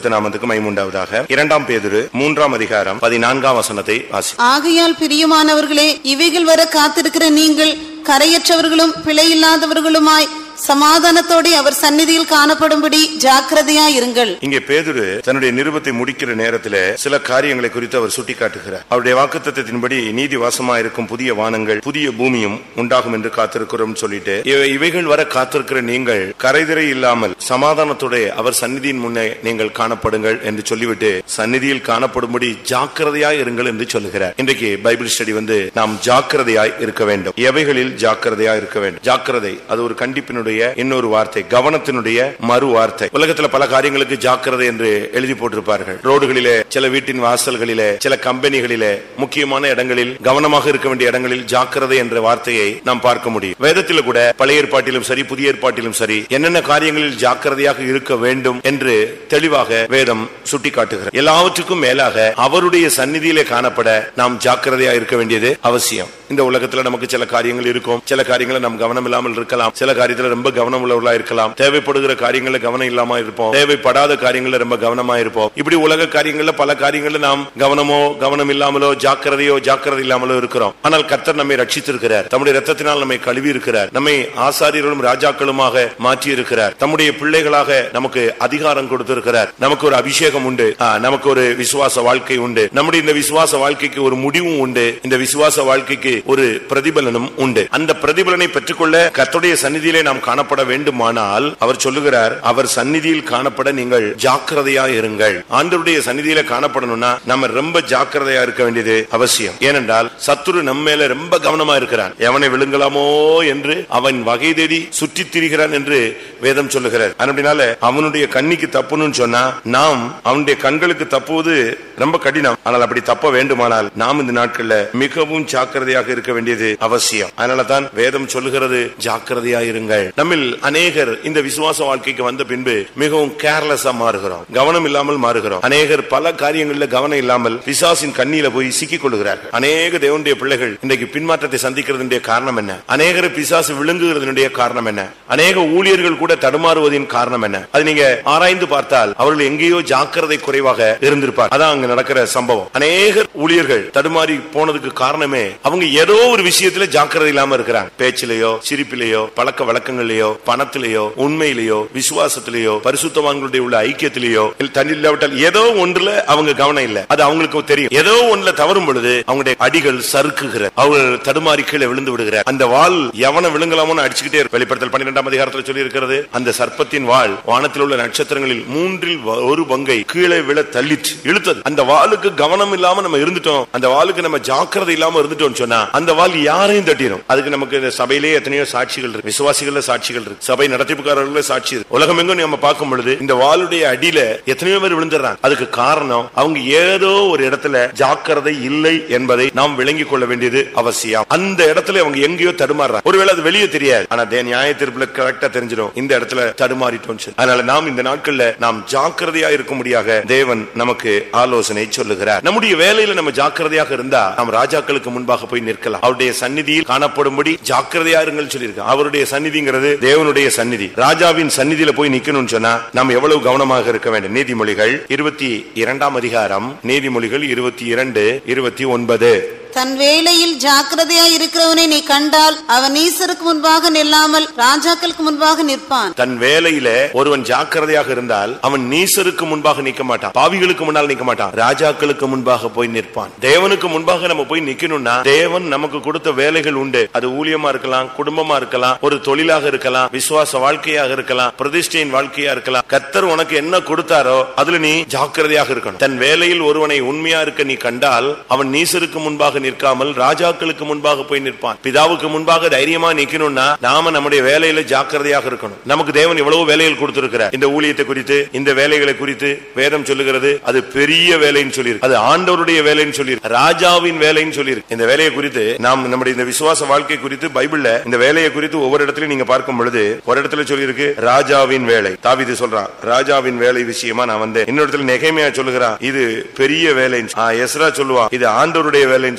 பரிசுத்த நாமத்துக்கு மைமுண்டாவதாக இரண்டாம் பேதுரு மூன்றாம் அதிகாரம் பதினான்காம் வசனத்தை வாசி ஆகையால் பிரியமானவர்களே இவைகள் வர காத்திருக்கிற நீங்கள் கரையற்றவர்களும் பிழையில்லாதவர்களுமாய் சமாதானத்தோടെ அவர் சந்நிதியில் காணப்படும்படி ஜாக்கிரதையாயிருங்கள் இங்கே பேதுரு தன்னுடைய நிருபத்தை முடிக்கிற நேரத்தில் சில காரியங்களை குறித்து அவர் சுட்டிக்காட்டுகிறார் அவருடைய வாக்குத்தத்தின்படி நீதி வாசமா இருக்கும் புதிய வானங்கள் புதிய பூமியும் உண்டாகும் என்று காத்திருக்கிறோம் சொல்லிட்டு இவை- இவைகள் வர காத்திருக்கிற நீங்கள் கரைதிரை இல்லாமல் சமாதானத்தோட அவர் சந்நிதியின் முன்னே நீங்கள் காணப்படுங்கள் என்று சொல்லிவிட்டு சந்நிதியில் காணப்படும்படி ஜாக்கிரதையாய் இருங்கள் என்று சொல்லுகிறார் இன்றைக்கு பைபிள் ஸ்டடி வந்து நாம் ஜாக்கிரதையாய் இருக்க வேண்டும் எவைகளில் ஜாக்கிரதையாய் இருக்க வேண்டும் ஜாக்கிரதை அது ஒரு கண்டிப்பினுடைய இன்னொரு வார்த்தை கவனத்தினுடைய மறு வார்த்தை உலகத்துல பல காரியங்களுக்கு ஜாக்கிரதை என்று எழுதி போட்டிருப்பார்கள் ரோடுகளிலே சில வீட்டின் வாசல்களிலே சில கம்பெனிகளிலே முக்கியமான இடங்களில் கவனமாக இருக்க வேண்டிய இடங்களில் ஜாக்கிரதை என்ற வார்த்தையை நாம் பார்க்க முடியும் வேதத்தில் கூட பழைய ஏற்பாட்டிலும் சரி புதிய ஏற்பாட்டிலும் சரி என்னென்ன காரியங்களில் ஜாக்கிரதையாக இருக்க வேண்டும் என்று தெளிவாக வேதம் சுட்டிக்காட்டுகிறது எல்லாவற்றுக்கும் மேலாக அவருடைய சந்நிதியிலே காணப்பட நாம் ஜாக்கிரதையா இருக்க வேண்டியது அவசியம் இந்த உலகத்துல நமக்கு சில காரியங்கள் இருக்கும் சில காரியங்களை நாம் கவனம் இல்லாமல் இருக்கலாம் சில காரியத்துல ரொம்ப கவனம் உள்ளவர்களா இருக்கலாம் தேவைப்படுகிற காரியங்கள்ல கவனம் இல்லாம இருப்போம் தேவைப்படாத காரியங்கள்ல ரொம்ப கவனமா இருப்போம் இப்படி உலக காரியங்கள்ல பல காரியங்கள்ல நாம் கவனமோ கவனம் இல்லாமலோ ஜாக்கிரதையோ ஜாக்கிரதை இல்லாமலோ இருக்கிறோம் ஆனால் கர்த்தர் நம்மை ரட்சித்திருக்கிறார் தம்முடைய ரத்தத்தினால் நம்மை கழுவி இருக்கிறார் நம்மை ஆசாரியர்களும் ராஜாக்களுமாக மாற்றி இருக்கிறார் தம்முடைய பிள்ளைகளாக நமக்கு அதிகாரம் கொடுத்திருக்கிறார் நமக்கு ஒரு அபிஷேகம் உண்டு ஆ, நமக்கு ஒரு விசுவாச வாழ்க்கை உண்டு நம்முடைய இந்த விசுவாச வாழ்க்கைக்கு ஒரு முடிவும் உண்டு இந்த விசுவாச வாழ்க்கைக்கு ஒரு பிரதிபலனும் உண்டு அந்த பிரதிபலனை பெற்றுக்கொள்ள கர்த்தருடைய சந்நிதியிலே நாம் காணப்பட வேண்டுமானால் அவர் சொல்லுகிறார் அவர் சந்நிதியில் காணப்பட நீங்கள் ஜாக்கிரதையா இருங்கள் ஆண்டவருடைய சந்நிதியில காணப்படணும்னா நம்ம ரொம்ப ஜாக்கிரதையா இருக்க வேண்டியது அவசியம் ஏனென்றால் சத்துரு நம்ம மேல ரொம்ப கவனமா இருக்கிறான் எவனை விழுங்கலாமோ என்று அவன் வகை தேடி சுற்றித் திரிகிறான் என்று வேதம் சொல்லுகிறார் அப்படினால அவனுடைய கண்ணிக்கு தப்புன்னு சொன்னா நாம் அவனுடைய கண்களுக்கு தப்புவது ரொம்ப கடினம் ஆனால் அப்படி தப்ப வேண்டுமானால் நாம் இந்த நாட்கள்ல மிகவும் ஜாக்கிரதையாக இருக்க வேண்டியது அவசியம் அதனால தான் வேதம் சொல்லுகிறது ஜாக்கிரதையா இருங்கள் நம்மில் அநேகர் இந்த விசுவாச வாழ்க்கைக்கு வந்த பின்பு மிகவும் கேர்லெஸ்ஸா மாறுகிறோம் கவனம் இல்லாமல் மாறுகிறோம் அநேகர் பல காரியங்கள்ல கவனம் இல்லாமல் பிசாசின் கண்ணியில போய் சிக்கிக் கொள்கிறார்கள் அநேக தேவனுடைய பிள்ளைகள் இன்றைக்கு பின்மாற்றத்தை சந்திக்கிறதுடைய காரணம் என்ன அநேகர் பிசாசு விழுங்குகிறதுடைய காரணம் என்ன அநேக ஊழியர்கள் கூட தடுமாறுவதின் காரணம் என்ன அது நீங்க ஆராய்ந்து பார்த்தால் அவர்கள் எங்கேயோ ஜாக்கிரதை குறைவாக இருந்திருப்பார் அதான் அங்க நடக்கிற சம்பவம் அநேகர் ஊழியர்கள் தடுமாறி போனதுக்கு காரணமே அவங்க ஏதோ ஒரு விஷயத்துல ஜாக்கிரதை இல்லாம இருக்கிறாங்க பேச்சிலேயோ சிரிப்பிலேயோ பழக்க வழக்கங்களிலேயோ பணத்திலேயோ உண்மையிலேயோ விசுவாசத்திலேயோ பரிசுத்தவான்களுடைய உள்ள ஐக்கியத்திலேயோ இல்ல தண்ணி இல்லாவிட்டால் ஏதோ ஒன்றுல அவங்க கவனம் இல்ல அது அவங்களுக்கு தெரியும் ஏதோ ஒன்றுல தவறும் பொழுது அவங்களுடைய அடிகள் சறுக்குகிற அவர்கள் தடுமாறி கீழே விழுந்து விடுகிற அந்த வாள் எவனை விழுங்கலாமோன்னு அடிச்சுக்கிட்டே இருக்கு வெளிப்படுத்தல் பன்னிரெண்டாம் அதிகாரத்தில் சொல்லி இருக்கிறது அந்த சர்ப்பத்தின் வாள் வானத்தில் உள்ள நட்சத்திரங்களில் மூன்றில் வ- ஒரு பங்கை கீழே விழ தள்ளிட்டு இழுத்தது அந்த வாளுக்கு கவனம் இல்லாம நம்ம இருந்துட்டோம் அந்த வாளுக்கு நம்ம ஜாக்கிரதை இல்லாம இருந்துட்டோம் சொன்னா அந்த வாள் யாரையும் தட்டிடும் அதுக்கு நமக்கு இந்த சபையிலே எத்தனையோ சாட்சிகள் இருக்கு விசுவாசிகள்ல சாட்சிகள் இருக்கு சபை நடத்திப்புக்காரர்கள சாட்சி இருக்கு உலகம் எங்கும் நம்ம பார்க்கும் பொழுது இந்த வாளுடைய அடியில எத்தனையோ பேர் விழுந்துடுறாங்க அதுக்கு காரணம் அவங்க ஏதோ ஒரு இடத்துல ஜாக்கிரதை இல்லை என்பதை நாம் விளங்கிக் கொள்ள வேண்டியது அவசியம் அந்த இடத்துல அவங்க எங்கேயோ தடுமாறுறாங்க ஒருவேளை அது வெளியே தெரியாது ஆனா தே நியாய தீர்ப்புல கரெக்டா தெரிஞ்சிடும் இந்த இடத்துல தடுமாறிட்டோம் சொல்லி. அதனால நாம் இந்த நாட்கள்ல நாம் ஜாக்கிரதையா இருக்கும்படியாக தேவன் நமக்கு ஆலோசனை சொல்லுகிறார் நம்முடைய வேலையில நம்ம ஜாக்கிரதையாக இருந்தா நாம் ராஜாக்களுக்கு முன்பாக போய் நிற்கலாம் அவருடைய சந்நிதியில் காணப்படும்படி ஜாக்கிரதையா இருங்கள் சொல்லியிருக்காங்க அவருடைய சந்நிதிங்கிறது தேவனுடைய சந்நிதி ராஜாவின் சந்நிதியில போய் நிக்கணும்னு சொன்னா நாம் எவ்வளவு கவனமாக இருக்க வேண்டும் நீதிமொழிகள் இருபத்தி இரண்டாம் அதிகாரம் நீதிமொழிகள் இருபத்தி இரண்டு இருபத்தி ஒன்பது தன் வேலையில் ஜாக்கிரதையாய் இருக்கிறவனை நீ கண்டால் அவன் நீசருக்கு முன்பாக நில்லாமல் ராஜாக்களுக்கு முன்பாக நிற்பான் தன் வேலையில ஒருவன் ஜாக்கிரதையாக இருந்தால் அவன் நீசருக்கு முன்பாக நிக்க மாட்டான் பாவிகளுக்கு முன்னால் நிக்க மாட்டான் ராஜாக்களுக்கு முன்பாக போய் நிற்பான் தேவனுக்கு முன்பாக நம்ம போய் நிக்கணும்னா தேவன் நமக்கு கொடுத்த வேலைகள் உண்டு அது ஊழியமா இருக்கலாம் குடும்பமா இருக்கலாம் ஒரு தொழிலாக இருக்கலாம் விசுவாச வாழ்க்கையாக இருக்கலாம் பிரதிஷ்டையின் வாழ்க்கையா இருக்கலாம் கத்தர் உனக்கு என்ன கொடுத்தாரோ அதுல நீ ஜாக்கிரதையாக இருக்கணும் தன் வேலையில் ஒருவனை உண்மையா இருக்க நீ கண்டால் அவன் நீசருக்கு முன்பாக நிற்காமல் ராஜாக்களுக்கு முன்பாக போய் நிற்பான் பிதாவுக்கு முன்பாக தைரியமா நிக்கணும்னா நாம நம்முடைய வேலையில ஜாக்கிரதையாக இருக்கணும் நமக்கு தேவன் எவ்வளவு வேலைகள் கொடுத்திருக்கிறார் இந்த ஊழியத்தை குறித்து இந்த வேலைகளை குறித்து வேதம் சொல்லுகிறது அது பெரிய வேலைன்னு சொல்லியிருக்கு அது ஆண்டவருடைய வேலைன்னு சொல்லியிருக்கு ராஜாவின் வேலைன்னு சொல்லியிருக்கு இந்த வேலையை குறித்து நாம் நம்முடைய இந்த விசுவாச வாழ்க்கை குறித்து பைபிள்ல இந்த வேலையை குறித்து ஒவ்வொரு இடத்துலயும் நீங்க பார்க்கும் பொழுது ஒரு இடத்துல சொல்லியிருக்கு ராஜாவின் வேலை தாவிது சொல்றான் ராஜாவின் வேலை விஷயமா நான் வந்தேன் இன்னொரு இடத்துல நெகைமையா சொல்லுகிறான் இது பெரிய வேலைன்னு ஆ, எஸ்ரா சொல்லுவான் இது ஆண்டவருடைய வேலைன்னு சொல்லுவான்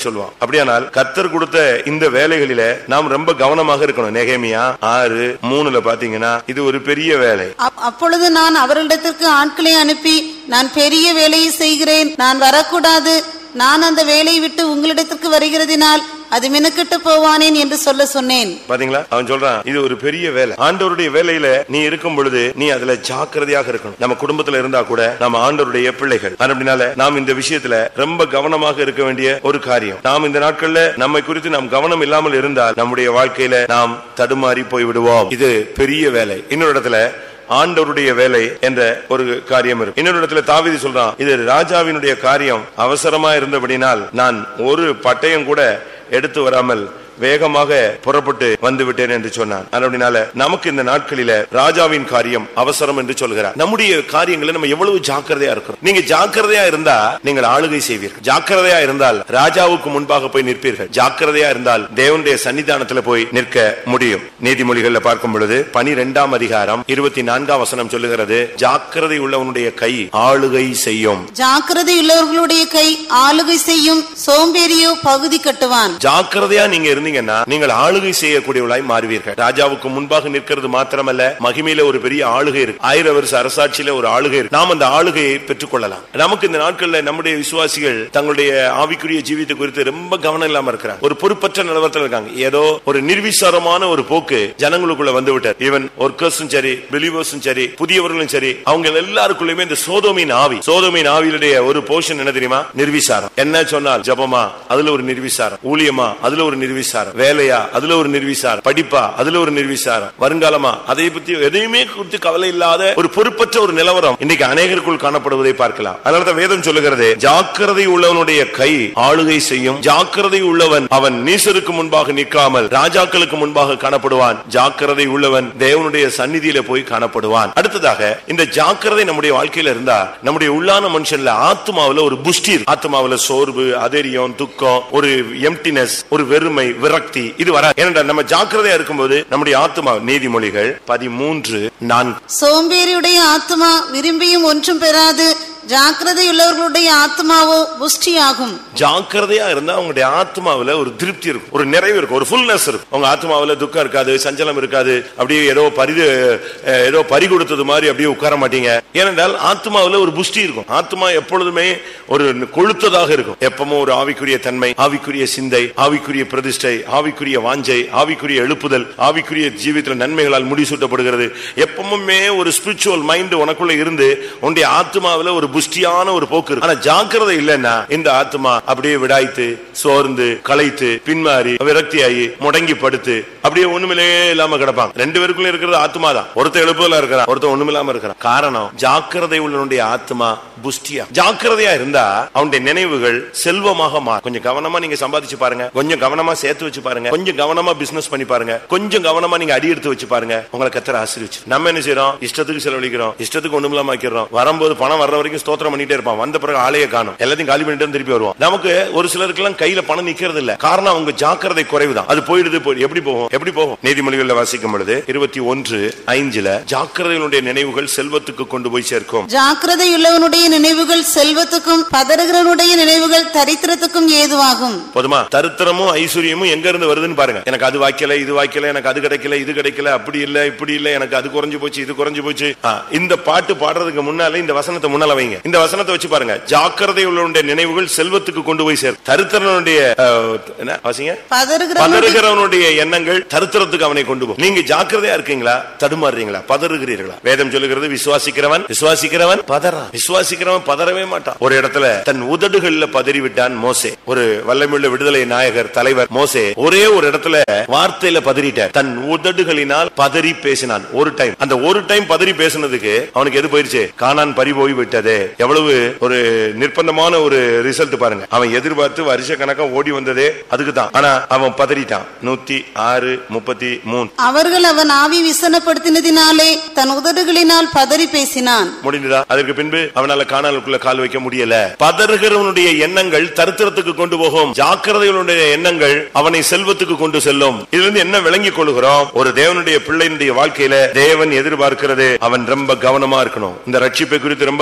சொல்லுவான் அப்படியானால் கத்தர் கொடுத்த இந்த வேலைகளில நாம் ரொம்ப கவனமாக இருக்கணும் நெகேமியா ஆறு மூணுல பாத்தீங்கன்னா இது ஒரு பெரிய வேலை அப்- அப்பொழுது நான் அவர்களிடத்திற்கு ஆட்களை அனுப்பி நான் பெரிய வேலையை செய்கிறேன் நான் வரக்கூடாது நான் அந்த வேலையை விட்டு உங்களிடத்திற்கு வருகிறதினால் அது மினுக்கிட்டு போவானேன் என்று சொல்ல சொன்னேன் பாத்தீங்களா அவன் சொல்றான் இது ஒரு பெரிய வேலை ஆண்டவருடைய வேலையில நீ இருக்கும் பொழுது நீ அதுல ஜாக்கிரதையாக இருக்கணும் நம்ம குடும்பத்துல இருந்தா கூட நம்ம ஆண்டவருடைய பிள்ளைகள் அப்படினால நாம் இந்த விஷயத்துல ரொம்ப கவனமாக இருக்க வேண்டிய ஒரு காரியம் நாம் இந்த நாட்கள்ல நம்மை குறித்து நாம் கவனம் இல்லாமல் இருந்தால் நம்முடைய வாழ்க்கையில நாம் தடுமாறி போய் விடுவோம் இது பெரிய வேலை இன்னொரு இடத்துல ஆண்டவருடைய வேலை என்ற ஒரு காரியம் இருக்கு இன்னொரு இடத்துல தாவீது சொல்றான் இது ராஜாவினுடைய காரியம் அவசரமா இருந்தபடினால் நான் ஒரு பட்டயம் கூட எடுத்து வராமல் வேகமாக புறப்பட்டு வந்து விட்டேன் என்று சொன்னான் அப்படினால நமக்கு இந்த நாட்களில ராஜாவின் காரியம் அவசரம் என்று சொல்கிறார் நம்முடைய காரியங்களை நம்ம எவ்வளவு ஜாக்கிரதையா இருக்கிறோம் நீங்க ஜாக்கிரதையா இருந்தா நீங்கள் ஆளுகை செய்வீர்கள் ஜாக்கிரதையா இருந்தால் ராஜாவுக்கு முன்பாக போய் நிற்பீர்கள் ஜாக்கிரதையா இருந்தால் தேவனுடைய சன்னிதானத்துல போய் நிற்க முடியும் நீதிமொழிகள்ல பார்க்கும் பொழுது பனிரெண்டாம் அதிகாரம் இருபத்தி நான்காம் வசனம் சொல்லுகிறது ஜாக்கிரதை உள்ளவனுடைய கை ஆளுகை செய்யும் ஜாக்கிரதை உள்ளவர்களுடைய கை ஆளுகை செய்யும் சோம்பேறியோ பகுதி கட்டுவான் ஜாக்கிரதையா நீங்க இருந்தீங்கன்னா நீங்கள் ஆளுகை செய்யக்கூடியவளாய் மாறுவீர்கள் ராஜாவுக்கு முன்பாக நிற்கிறது மாத்திரமல்ல மகிமையில ஒரு பெரிய ஆளுகை இருக்கு ஆயிரம் வருஷ அரசாட்சியில ஒரு ஆளுகை இருக்கு நாம் அந்த ஆளுகையை பெற்றுக்கொள்ளலாம் நமக்கு இந்த நாட்கள்ல நம்முடைய விசுவாசிகள் தங்களுடைய ஆவிக்குரிய ஜீவித்தை குறித்து ரொம்ப கவனம் இல்லாம இருக்கிறாங்க ஒரு பொறுப்பற்ற நிலவரத்தில் இருக்காங்க ஏதோ ஒரு நிர்விசாரமான ஒரு போக்கு ஜனங்களுக்குள்ள வந்து விட்டார் ஈவன் ஒர்க்கர்ஸும் சரி பிலீவர்ஸும் சரி புதியவர்களும் சரி அவங்க எல்லாருக்குள்ளயுமே இந்த சோதோமின் ஆவி சோதோமின் ஆவியிலுடைய ஒரு போர்ஷன் என்ன தெரியுமா நிர்விசாரம் என்ன சொன்னால் ஜபமா அதுல ஒரு நிர்விசாரம் ஊழியமா அதுல ஒரு நிர்விசாரம் வேலையா அதுல ஒரு நிர்விசாரம் படிப்பா அதுல ஒரு நிர்விசாரம் வருங்காலமா அதை பத்தி எதையுமே குறித்து கவலை இல்லாத ஒரு பொறுப்பற்ற ஒரு நிலவரம் இன்னைக்கு அநேகருக்குள் காணப்படுவதை பார்க்கலாம் அதனாலதான் வேதம் சொல்லுகிறது ஜாக்கிரதை உள்ளவனுடைய கை ஆளுகை செய்யும் ஜாக்கிரதை உள்ளவன் அவன் நீசருக்கு முன்பாக நிற்காமல் ராஜாக்களுக்கு முன்பாக காணப்படுவான் ஜாக்கிரதை உள்ளவன் தேவனுடைய சந்நிதியில போய் காணப்படுவான் அடுத்ததாக இந்த ஜாக்கிரதை நம்முடைய வாழ்க்கையில இருந்தா நம்முடைய உள்ளான மனுஷன்ல ஆத்மாவுல ஒரு புஷ்டி இருக்கு. ஆத்மாவுல சோர்வு அதரியம் துக்கம் ஒரு எம்டினஸ் ஒரு வெறுமை விரக்தி இது வர ஏனென்றால் நம்ம ஜாக்கிரதையா இருக்கும்போது நம்முடைய ஆத்மா நீதிமொழிகள் பதிமூன்று நான்கு சோம்பேறியுடைய ஆத்மா விரும்பியும் ஒன்றும் பெறாது ஜாக்கிரதை உள்ளவர்களுடைய ஆத்மாவோ புஷ்டியாகும் ஜாக்கிரதையா இருந்தா உங்களுடைய ஆத்மாவுல ஒரு திருப்தி இருக்கும் ஒரு நிறைவு இருக்கும் ஒரு ஃபுல்னஸ் இருக்கும் உங்க ஆத்மாவுல துக்கம் இருக்காது சஞ்சலம் இருக்காது அப்படியே ஏதோ பரிது அஹ், ஏதோ பறி கொடுத்தது மாதிரி அப்படியே உட்கார மாட்டீங்க ஏனென்றால் ஆத்மாவுல ஒரு புஷ்டி இருக்கும் ஆத்மா எப்பொழுதுமே ஒரு கொழுத்ததாக இருக்கும் எப்பவும் ஒரு ஆவிக்குரிய தன்மை ஆவிக்குரிய சிந்தை ஆவிக்குரிய பிரதிஷ்டை ஆவிக்குரிய வாஞ்சை ஆவிக்குரிய எழுப்புதல் ஆவிக்குரிய ஜீவித்துல நன்மைகளால் முடிசூட்டப்படுகிறது எப்பவுமே ஒரு ஸ்பிரிச்சுவல் மைண்ட் உனக்குள்ள இருந்து உன்னுடைய ஆத்மாவுல ஒரு புஷ்டியான ஒரு போக்கு இருக்கு ஆனா ஜாக்கிரதை இல்லைன்னா இந்த ஆத்மா அப்படியே விடாய்த்து சோர்ந்து களைத்து பின்மாறி விரக்தியாகி முடங்கி படுத்து அப்படியே ஒண்ணுமிலே இல்லாம கிடப்பாங்க ரெண்டு பேருக்குள்ள இருக்கிறது ஆத்மா தான் ஒருத்தர் எழுப்புதலா இருக்கிறான் ஒருத்தர் ஒண்ணுமில்லாம இருக்கிறான் காரணம் ஜாக்கிரதை உள்ளவனுடைய ஆத்மா புஷ்டியா ஜாக்கிரதையா இருந்தா அவனுடைய நினைவுகள் செல்வமாக மாறும் கொஞ்சம் கவனமா நீங்க சம்பாதிச்சு பாருங்க கொஞ்சம் கவனமா சேர்த்து வச்சு பாருங்க கொஞ்சம் கவனமா பிசினஸ் பண்ணி பாருங்க கொஞ்சம் கவனமா நீங்க அடி எடுத்து வச்சு பாருங்க உங்களை கத்தர ஆசிரிச்சு நம்ம என்ன செய்யறோம் இஷ்டத்துக்கு செலவழிக்கிறோம் இஷ்டத்துக்கு ஒண்ணுமில்லாம ஆக்கிறோம் வரும்போது பணம் வர்ற வரைக்கும் ஸ்தோத்திரம் பண்ணிட்டே இருப்பான் வந்த பிறகு ஆளையே காணும் எல்லாத்தையும் காலி பண்ணிட்டு திருப்பி வருவோம் நமக்கு ஒரு சிலருக்கு எல்லாம் கையில பணம் நிக்கிறது இல்ல காரணம் அவங்க ஜாக்கிரதை குறைவுதான் அது போயிடுது போய் எப்படி போகும் எப்படி போகும் நீதிமொழிகள்ல வாசிக்கும் பொழுது இருபத்தி ஒன்று ஐந்துல ஜாக்கிரதையினுடைய நினைவுகள் செல்வத்துக்கு கொண்டு போய் சேர்க்கும் ஜாக்கிரதை உள்ளவனுடைய நினைவுகள் செல்வத்துக்கும் பதறுகிறவனுடைய நினைவுகள் தரித்திரத்துக்கும் ஏதுவாகும் போதுமா தரித்திரமும் ஐஸ்வர்யமும் எங்க இருந்து வருதுன்னு பாருங்க எனக்கு அது வாய்க்கல இது வாய்க்கல எனக்கு அது கிடைக்கல இது கிடைக்கல அப்படி இல்ல இப்படி இல்ல எனக்கு அது குறைஞ்சு போச்சு இது குறைஞ்சு போச்சு ஆ, இந்த பாட்டு பாடுறதுக்கு முன்னால இந்த வசனத்தை முன்னால வைங்க இந்த வசனத்தை வச்சு பாருங்க ஜாக்கிரதை உள்ளவனுடைய நினைவுகள் செல்வத்துக்கு கொண்டு போய் சேர் தரித்திரனுடைய ஆ, என்ன வாசிங்க பதறுகிறவனுடைய பதறுகிறவனுடைய எண்ணங்கள் தருத்திரத்துக்கு அவனை கொண்டு போகும் நீங்க ஜாக்கிரதையா இருக்கீங்களா தடுமாறுறீங்களா பதறுகிறீர்களா வேதம் சொல்லுகிறது விசுவாசிக்கிறவன் விசுவாசிக்கிறவன் பதறான் விசுவாசிக்கிறவன் பதறவே மாட்டான் ஒரு இடத்துல தன் உதடுகள்ல பதறி விட்டான் மோசே ஒரு வல்லமையுள்ள விடுதலை நாயகர் தலைவர் மோசே ஒரே ஒரு இடத்துல வார்த்தையில பதறிட்டார் தன் உதடுகளினால் பதறி பேசினான் ஒரு டைம் அந்த ஒரு டைம் பதறி பேசினதுக்கு அவனுக்கு எது போயிருச்சு காணான் பறி போய் விட்டது எவ்வளவு ஒரு நிர்பந்தமான ஒரு ரிசல்ட் பாருங்க அவன் எதிர்பார்த்து வருஷ கணக்கா ஓடி வந்ததே அதுக்கு தான் ஆனா அவன் பதறிட்டான் நூத்தி ஆறு முப்பத்தி மூணு அவர்கள் அவன் ஆவி விசனப்படுத்தினதினாலே தன் உதடுகளினால் பதறி பேசினான் முடிந்ததா அதற்கு பின்பு அவனால காணலுக்குள்ள கால் வைக்க முடியல பதறுகிறவனுடைய எண்ணங்கள் தரித்திரத்துக்கு கொண்டு போகும் ஜாக்கிரதைகளுடைய எண்ணங்கள் அவனை செல்வத்துக்கு கொண்டு செல்லும் இதுல இருந்து என்ன விளங்கிக் கொள்கிறோம் ஒரு தேவனுடைய பிள்ளையினுடைய வாழ்க்கையில தேவன் எதிர்பார்க்கிறது அவன் ரொம்ப கவனமா இருக்கணும் இந்த ரட்சிப்பை குறித்து ரொம்ப கவனமா இருக்கணும்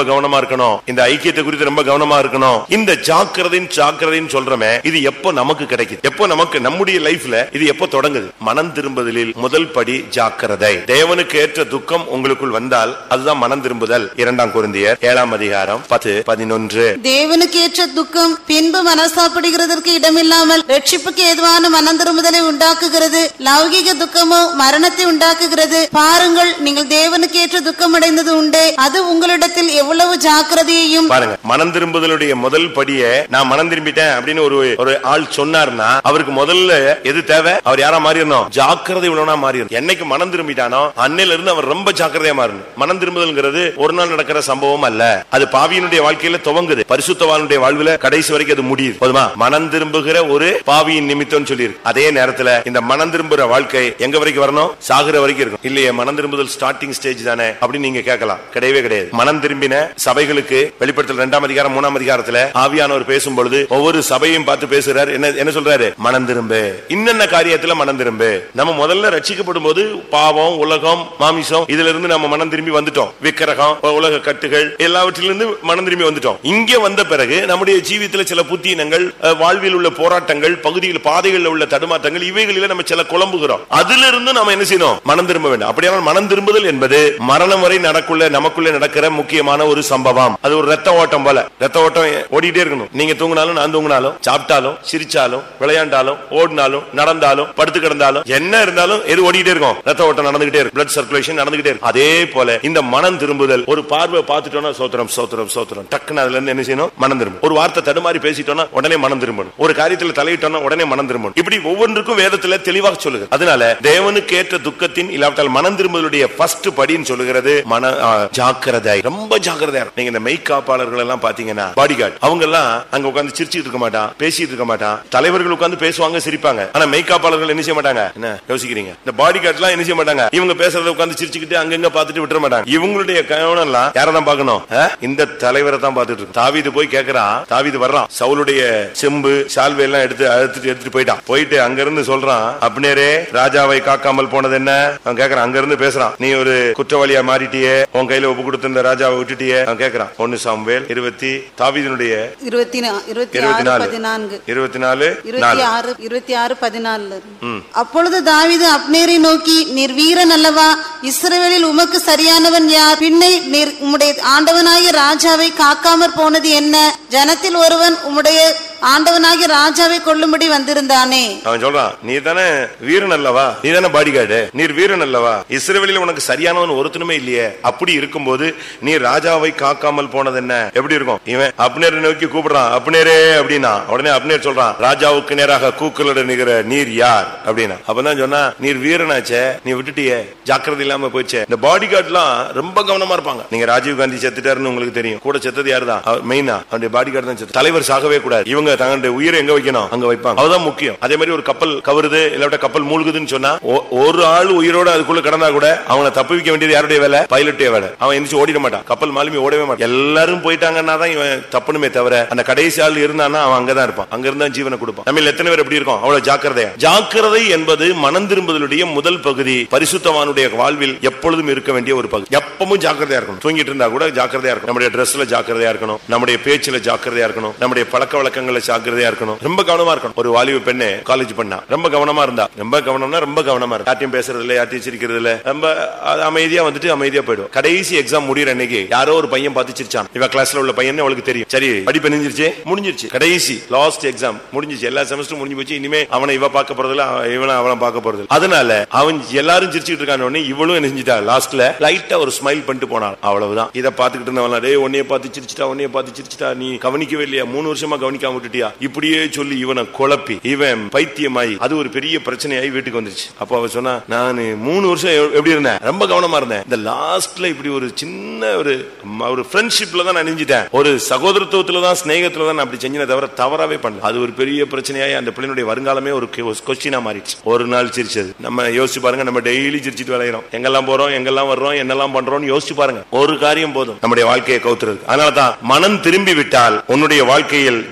இருக்கணும் இந்த ஐக்கியத்தை குறித்து ரொம்ப கவனமா இருக்கணும் இந்த ஜாக்கிரதையின் ஜாக்கிரதைன்னு சொல்றமே இது எப்போ நமக்கு கிடைக்குது எப்போ நமக்கு நம்முடைய லைஃப்ல இது எப்போ தொடங்குது மனம் திரும்புதலில் முதல் படி ஜாக்கிரதை தேவனுக்கு ஏற்ற துக்கம் உங்களுக்குள் வந்தால் அதுதான் மனம் திரும்புதல் இரண்டாம் குருந்தியர் ஏழாம் அதிகாரம் பத்து பதினொன்று தேவனுக்கு ஏற்ற துக்கம் பின்பு மனசாப்படுகிறதற்கு இடமில்லாமல் ரட்சிப்புக்கு ஏதுவான மனம் திரும்புதலை உண்டாக்குகிறது லௌகிக துக்கமோ மரணத்தை உண்டாக்குகிறது பாருங்கள் நீங்கள் தேவனுக்கு ஏற்ற துக்கம் அடைந்தது உண்டே அது உங்களிடத்தில் எவ்வளவு ஜாக்கிரதையையும் பாருங்க மனம் திரும்புதலுடைய முதல் படியே நான் மனம் திரும்பிட்டேன் அப்படின்னு ஒரு ஒரு ஆள் சொன்னார்னா அவருக்கு முதல்ல எது தேவை அவர் யாரா மாறிடணும் ஜாக்கிரதை உள்ளவனா மாறிடணும் என்னைக்கு மனம் திரும்பிட்டானோ அன்னையில இருந்து அவர் ரொம்ப ஜாக்கிரதையா மாறணும் மனம் திரும்புதல்ங்கிறது ஒரு நாள் நடக்கிற சம்பவம் அல்ல அது பாவியினுடைய வாழ்க்கையில துவங்குது பரிசுத்தவானுடைய வாழ்வுல கடைசி வரைக்கும் அது முடியுது போதுமா மனம் திரும்புகிற ஒரு பாவியின் நிமித்தம் சொல்லியிருக்கு அதே நேரத்துல இந்த மனம் திரும்புற வாழ்க்கை எங்க வரைக்கும் வரணும் சாகுற வரைக்கும் இருக்கும் இல்லையே மனம் திரும்புதல் ஸ்டார்டிங் ஸ்டேஜ் தானே அப்படின்னு நீங்க கேட்கலாம் கிடையவே கிடையாது மனம் திரும்பின சபைகளுக்கு வெளிப்படுத்தல் இரண்டாம் அதிகாரம் மூணாம் அதிகாரத்துல ஆவியானவர் பேசும் பொழுது ஒவ்வொரு சபையும் பார்த்து பேசுறாரு என்ன என்ன சொல்றாரு மனம் திரும்பு இன்னென்ன காரியத்துல மனம் திரும்பு நம்ம முதல்ல ரட்சிக்கப்படும் போது பாவம் உலகம் மாமிசம் இதுல இருந்து நம்ம மனம் திரும்பி வந்துட்டோம் விக்கிரகம் உலக கட்டுகள் எல்லாவற்றிலிருந்து மனம் திரும்பி வந்துட்டோம் இங்க வந்த பிறகு நம்முடைய ஜீவியத்துல சில புத்தீனங்கள் அஹ், வாழ்வில் உள்ள போராட்டங்கள் பகுதியில் பாதைகளில் உள்ள தடுமாற்றங்கள் இவைகளில நம்ம சில குழம்புகிறோம் அதுல இருந்து நம்ம என்ன செய்யணும் மனம் திரும்ப வேண்டும் அப்படியானால் மனம் திரும்புதல் என்பது மரணம் வரை நடக்குள்ள நமக்குள்ள நடக்கிற முக்கியமான ஒரு சம்பவம் அது ஒரு ரத்த ஓட்டம் போல ரத்த ஓட்டம் ஓடிட்டே இருக்கணும் நீங்க தூங்கினாலும் நான் தூங்கினாலும் சாப்பிட்டாலும் சிரிச்சாலும் விளையாண்டாலும் ஓடினாலும் நடந்தாலும் படுத்து கிடந்தாலும் என்ன இருந்தாலும் எது ஓடிட்டே இருக்கும் ரத்த ஓட்டம் நடந்துகிட்டே இருக்கும் பிளட் சர்க்குலேஷன் நடந்துகிட்டே இருக்கும் அதே போல இந்த மனம் திரும்புதல் ஒரு பார்வை பார்த்துட்டோம்னா சோத்திரம் சோத்திரம் சோத்திரம் டக்குன்னு அதுல இருந்து என்ன செய்யணும் மனம் திரும்பும் ஒரு வார்த்தை தடுமாறி பேசிட்டோம்னா உடனே மனம் திரும்பணும் ஒரு காரியத்துல தலையிட்டோம்னா உடனே மனம் திரும்பணும் இப்படி ஒவ்வொன்றுக்கும் வேதத்துல தெளிவாக சொல்லுது அதனால தேவனுக்கு ஏற்ற துக்கத்தின் இல்லாவிட்டால் மனம் திரும்புதலுடைய ஃபர்ஸ்ட் படின்னு சொல்லுகிறது மன ஆ, ஜாக்கிரதை ரொம்ப ஜாக்கிரதையா இருக்கும். நீங்க இந்த மெய்காப்பாளர்கள் எல்லாம் பாத்தீங்கன்னா பாடி கார்டு அவங்க எல்லாம் அங்க உட்கார்ந்து சிரிச்சிட்டு இருக்க மாட்டான் பேசிட்டு இருக்க மாட்டான் தலைவர்கள் உட்கார்ந்து பேசுவாங்க சிரிப்பாங்க ஆனா மெய்காப்பாளர்கள் என்ன செய்ய மாட்டாங்க என்ன யோசிக்கிறீங்க இந்த பாடி கார்டு எல்லாம் என்ன செய்ய மாட்டாங்க இவங்க பேசுறத உட்கார்ந்து சிரிச்சுக்கிட்டு அங்கங்க பார்த்துட்டு விட்டுற மாட்டாங்க இவங்களுடைய கவனம் எல்லாம் யாரை தான் பார்க்கணும் ஆ? இந்த தலைவரை தான் பார்த்துட்டு இருக்கு தாவீது போய் கேக்குறான் தாவீது வர்றான் சவுலுடைய செம்பு சால்வை எல்லாம் எடுத்து எடுத்துட்டு எடுத்துட்டு போயிட்டான் போயிட்டு அங்க இருந்து சொல்றான் அப்னேரே ராஜாவை காக்காமல் போனது என்ன அவன் கேக்குறான் அங்க இருந்து பேசுறான் நீ ஒரு குற்றவாளியா மாறிட்டியே உன் கையில ஒப்பு கொடுத்திருந்த ராஜாவை விட்டுட்டியே அவன் கேக்குறான் ஒன்னு சாம்வேல் இருபத்தி தாவீதினுடைய இருபத்தி நா- இருபத்தி இருபத்தி ஆறு நாலு பதினான்கு இருபத்தி நாலு இருபத்தி நாலு ஆறு இருபத்தி ஆறு பதினாலுல இருந்து. அப்பொழுது தாவீது அப்னேரை நோக்கி நீர் வீரன் அல்லவா இஸ்ரவேலில் உமக்கு சரியானவன் யார் பின்னை நீர் உம்முடைய ஆண்டவனாகிய ராஜாவை காக்காமற் போனது என்ன ஜனத்தில் ஒருவன் உம்முடைய ஆண்டவனாகிய ராஜாவை கொல்லும்படி வந்திருந்தானே அவன் சொல்றான் நீ தானே வீரன் அல்லவா நீ தானே பாடிகார்டு நீர் வீரன் அல்லவா இஸ்ரவேலில் உனக்கு சரியானவன் ஒருத்தனுமே இல்லையே அப்படி இருக்கும்போது நீ ராஜாவை காக்காமல் போனது என்ன எப்படி இருக்கும் இவன் அப்னேரை நோக்கி கூப்பிடுறான் அப்னேரே அப்படின்னா உடனே அப்னேர் சொல்றான் ராஜாவுக்கு நேராக கூக்குலட நிகிற நீர் யார் அப்படின்னா அப்பதான் சொன்னா நீர் வீரனாச்சே நீ விட்டுட்டியே ஜாக்கிரதை இல்லாம போயிடுச்சே இந்த பாடி எல்லாம் ரொம்ப கவனமா இருப்பாங்க நீங்க ராஜீவ் காந்தி செத்துட்டாருன்னு உங்களுக்கு தெரியும் கூட செத்தது யாரு தான் மெயினா அவருடைய பாடி கார்டு தான் செத்து தலைவர் சாகவே கூடாது இவங்க தங்களுடைய உயிரை எங்க வைக்கணும் அங்க வைப்பாங்க அதுதான் முக்கியம் அதே மாதிரி ஒரு கப்பல் கவருது இல்லாட்ட கப்பல் மூழ்குதுன்னு சொன்னா ஒ- ஒரு ஆள் உயிரோட அதுக்குள்ள கடந்தா கூட அவங்கள தப்புவிக்க வேண்டியது யாருடைய வேலை பைலட்டுடைய வேலை அவன் எந்திரிச்சு ஓடிட மாட்டான் கப்பல் மாலுமி ஓடவே மாட்டான் எல்லாரும் போயிட்டாங்கன்னா தான் இவன் தப்புனுமே தவிர அந்த கடைசி ஆள் இருந்தானா அவன் அங்கதான் இருப்பான் அங்க இருந்தா ஜீவனை கொடுப்பான் நம்ம எத்தனை பேர் எப்படி இருக்கோம் அவ்வளவு ஜாக்கிரதையா ஜாக்கிரதை என்பது மனம் திரும்புதலுடைய முதல் பகுதி பரிசுத்தவானுடைய வாழ்வில் எப்பொழுதும் இருக்க வேண்டிய ஒரு பகுதி எப்பவும் ஜாக்கிரதையா இருக்கணும் தூங்கிட்டு இருந்தா கூட ஜாக்கிரதையா இருக்கணும் நம்முடைய ட்ரெஸ்ல ஜாக்கிரதையா இருக்கணும் நம்முடைய பேச்சுல ஜாக்கிரதையா இருக்கணும் நம்முடைய பழக்க வழக்கங்கள்ல ஜாக்கிரதையா இருக்கணும் ரொம்ப கவனமா இருக்கணும் ஒரு வாலிப பெண்ணு காலேஜ் பண்ணா ரொம்ப கவனமா இருந்தா ரொம்ப கவனம்னா ரொம்ப கவனமா இருந்தா யார்ட்டையும் பேசுறது இல்ல யார்ட்டையும் சிரிக்கிறது இல்ல ரொம்ப அது அமைதியா வந்துட்டு அமைதியா போயிடும் கடைசி எக்ஸாம் முடியற அன்னைக்கு யாரோ ஒரு பையன் பார்த்து சிரிச்சான் இவ கிளாஸ்ல உள்ள பையன் அவளுக்கு தெரியும் சரி படிப்பு நெஞ்சிருச்சு முடிஞ்சிருச்சு கடைசி லாஸ்ட் எக்ஸாம் முடிஞ்சிருச்சு எல்லா செமஸ்டரும் முடிஞ்சு போச்சு இனிமே அவனை இவ பார்க்க போறதில்ல அவன் இவனை அவனை பார்க்க போறது அதனால அவன் எல்லாரும் சிரிச்சுட்டு இருக்கான உடனே இவளும் என்ன செஞ்சிட்டா லாஸ்ட்ல லைட்டா ஒரு ஸ்மைல் பண்ணிட்டு போனான் அவ்வளவுதான் இதை பார்த்துக்கிட்டு இருந்தவன் டேய் உன்னைய பார்த்து சிரிச்சிட்டா உன்னைய பார்த்து சிரிச்சிட்டா நீ கவனிக்கவே இல்லையா மூணு வருஷமா கவனிக்காம விட்டுட்டியா இப்படியே சொல்லி இவனை குழப்பி இவன் பைத்தியமாயி அது ஒரு பெரிய பிரச்சனையாயி வீட்டுக்கு வந்துருச்சு அப்போ அவ சொன்னா நான் மூணு வருஷம் எவ்- எப்படி இருந்தேன் ரொம்ப கவனமா இருந்தேன் இந்த லாஸ்ட்ல இப்படி ஒரு சின்ன ஒரு ம- ஒரு ஃப்ரெண்ட்ஷிப்ல தான் நான் நெஞ்சிட்டேன் ஒரு சகோதரத்துவத்துல தான் ஸ்நேகத்துல தான் நான் அப்படி செஞ்சேனே தவிர தவறாவே பண்ணல அது ஒரு பெரிய பிரச்சனையாயி அந்த பிள்ளைனுடைய வருங்காலமே ஒரு கொஸ்டினா மாறிடுச்சு ஒரு நாள் சிரிச்சது நம்ம யோசிச்சு பாருங்க நம்ம டெய்லி சிரிச்சிட்டு விளையிறோம் எங்கெல்லாம் போறோம் எங்கெல்லாம் வர்றோம் என்னெல்லாம் பண்றோம்னு யோசிச்சு பாருங்க ஒரு காரியம் போதும் நம்முடைய வாழ்க்கையை கவுத்துறது அதனால தான் மனம் திரும்பி விட்டால் உன்னுடைய வாழ்க்கையில் ஜாக்கிரதை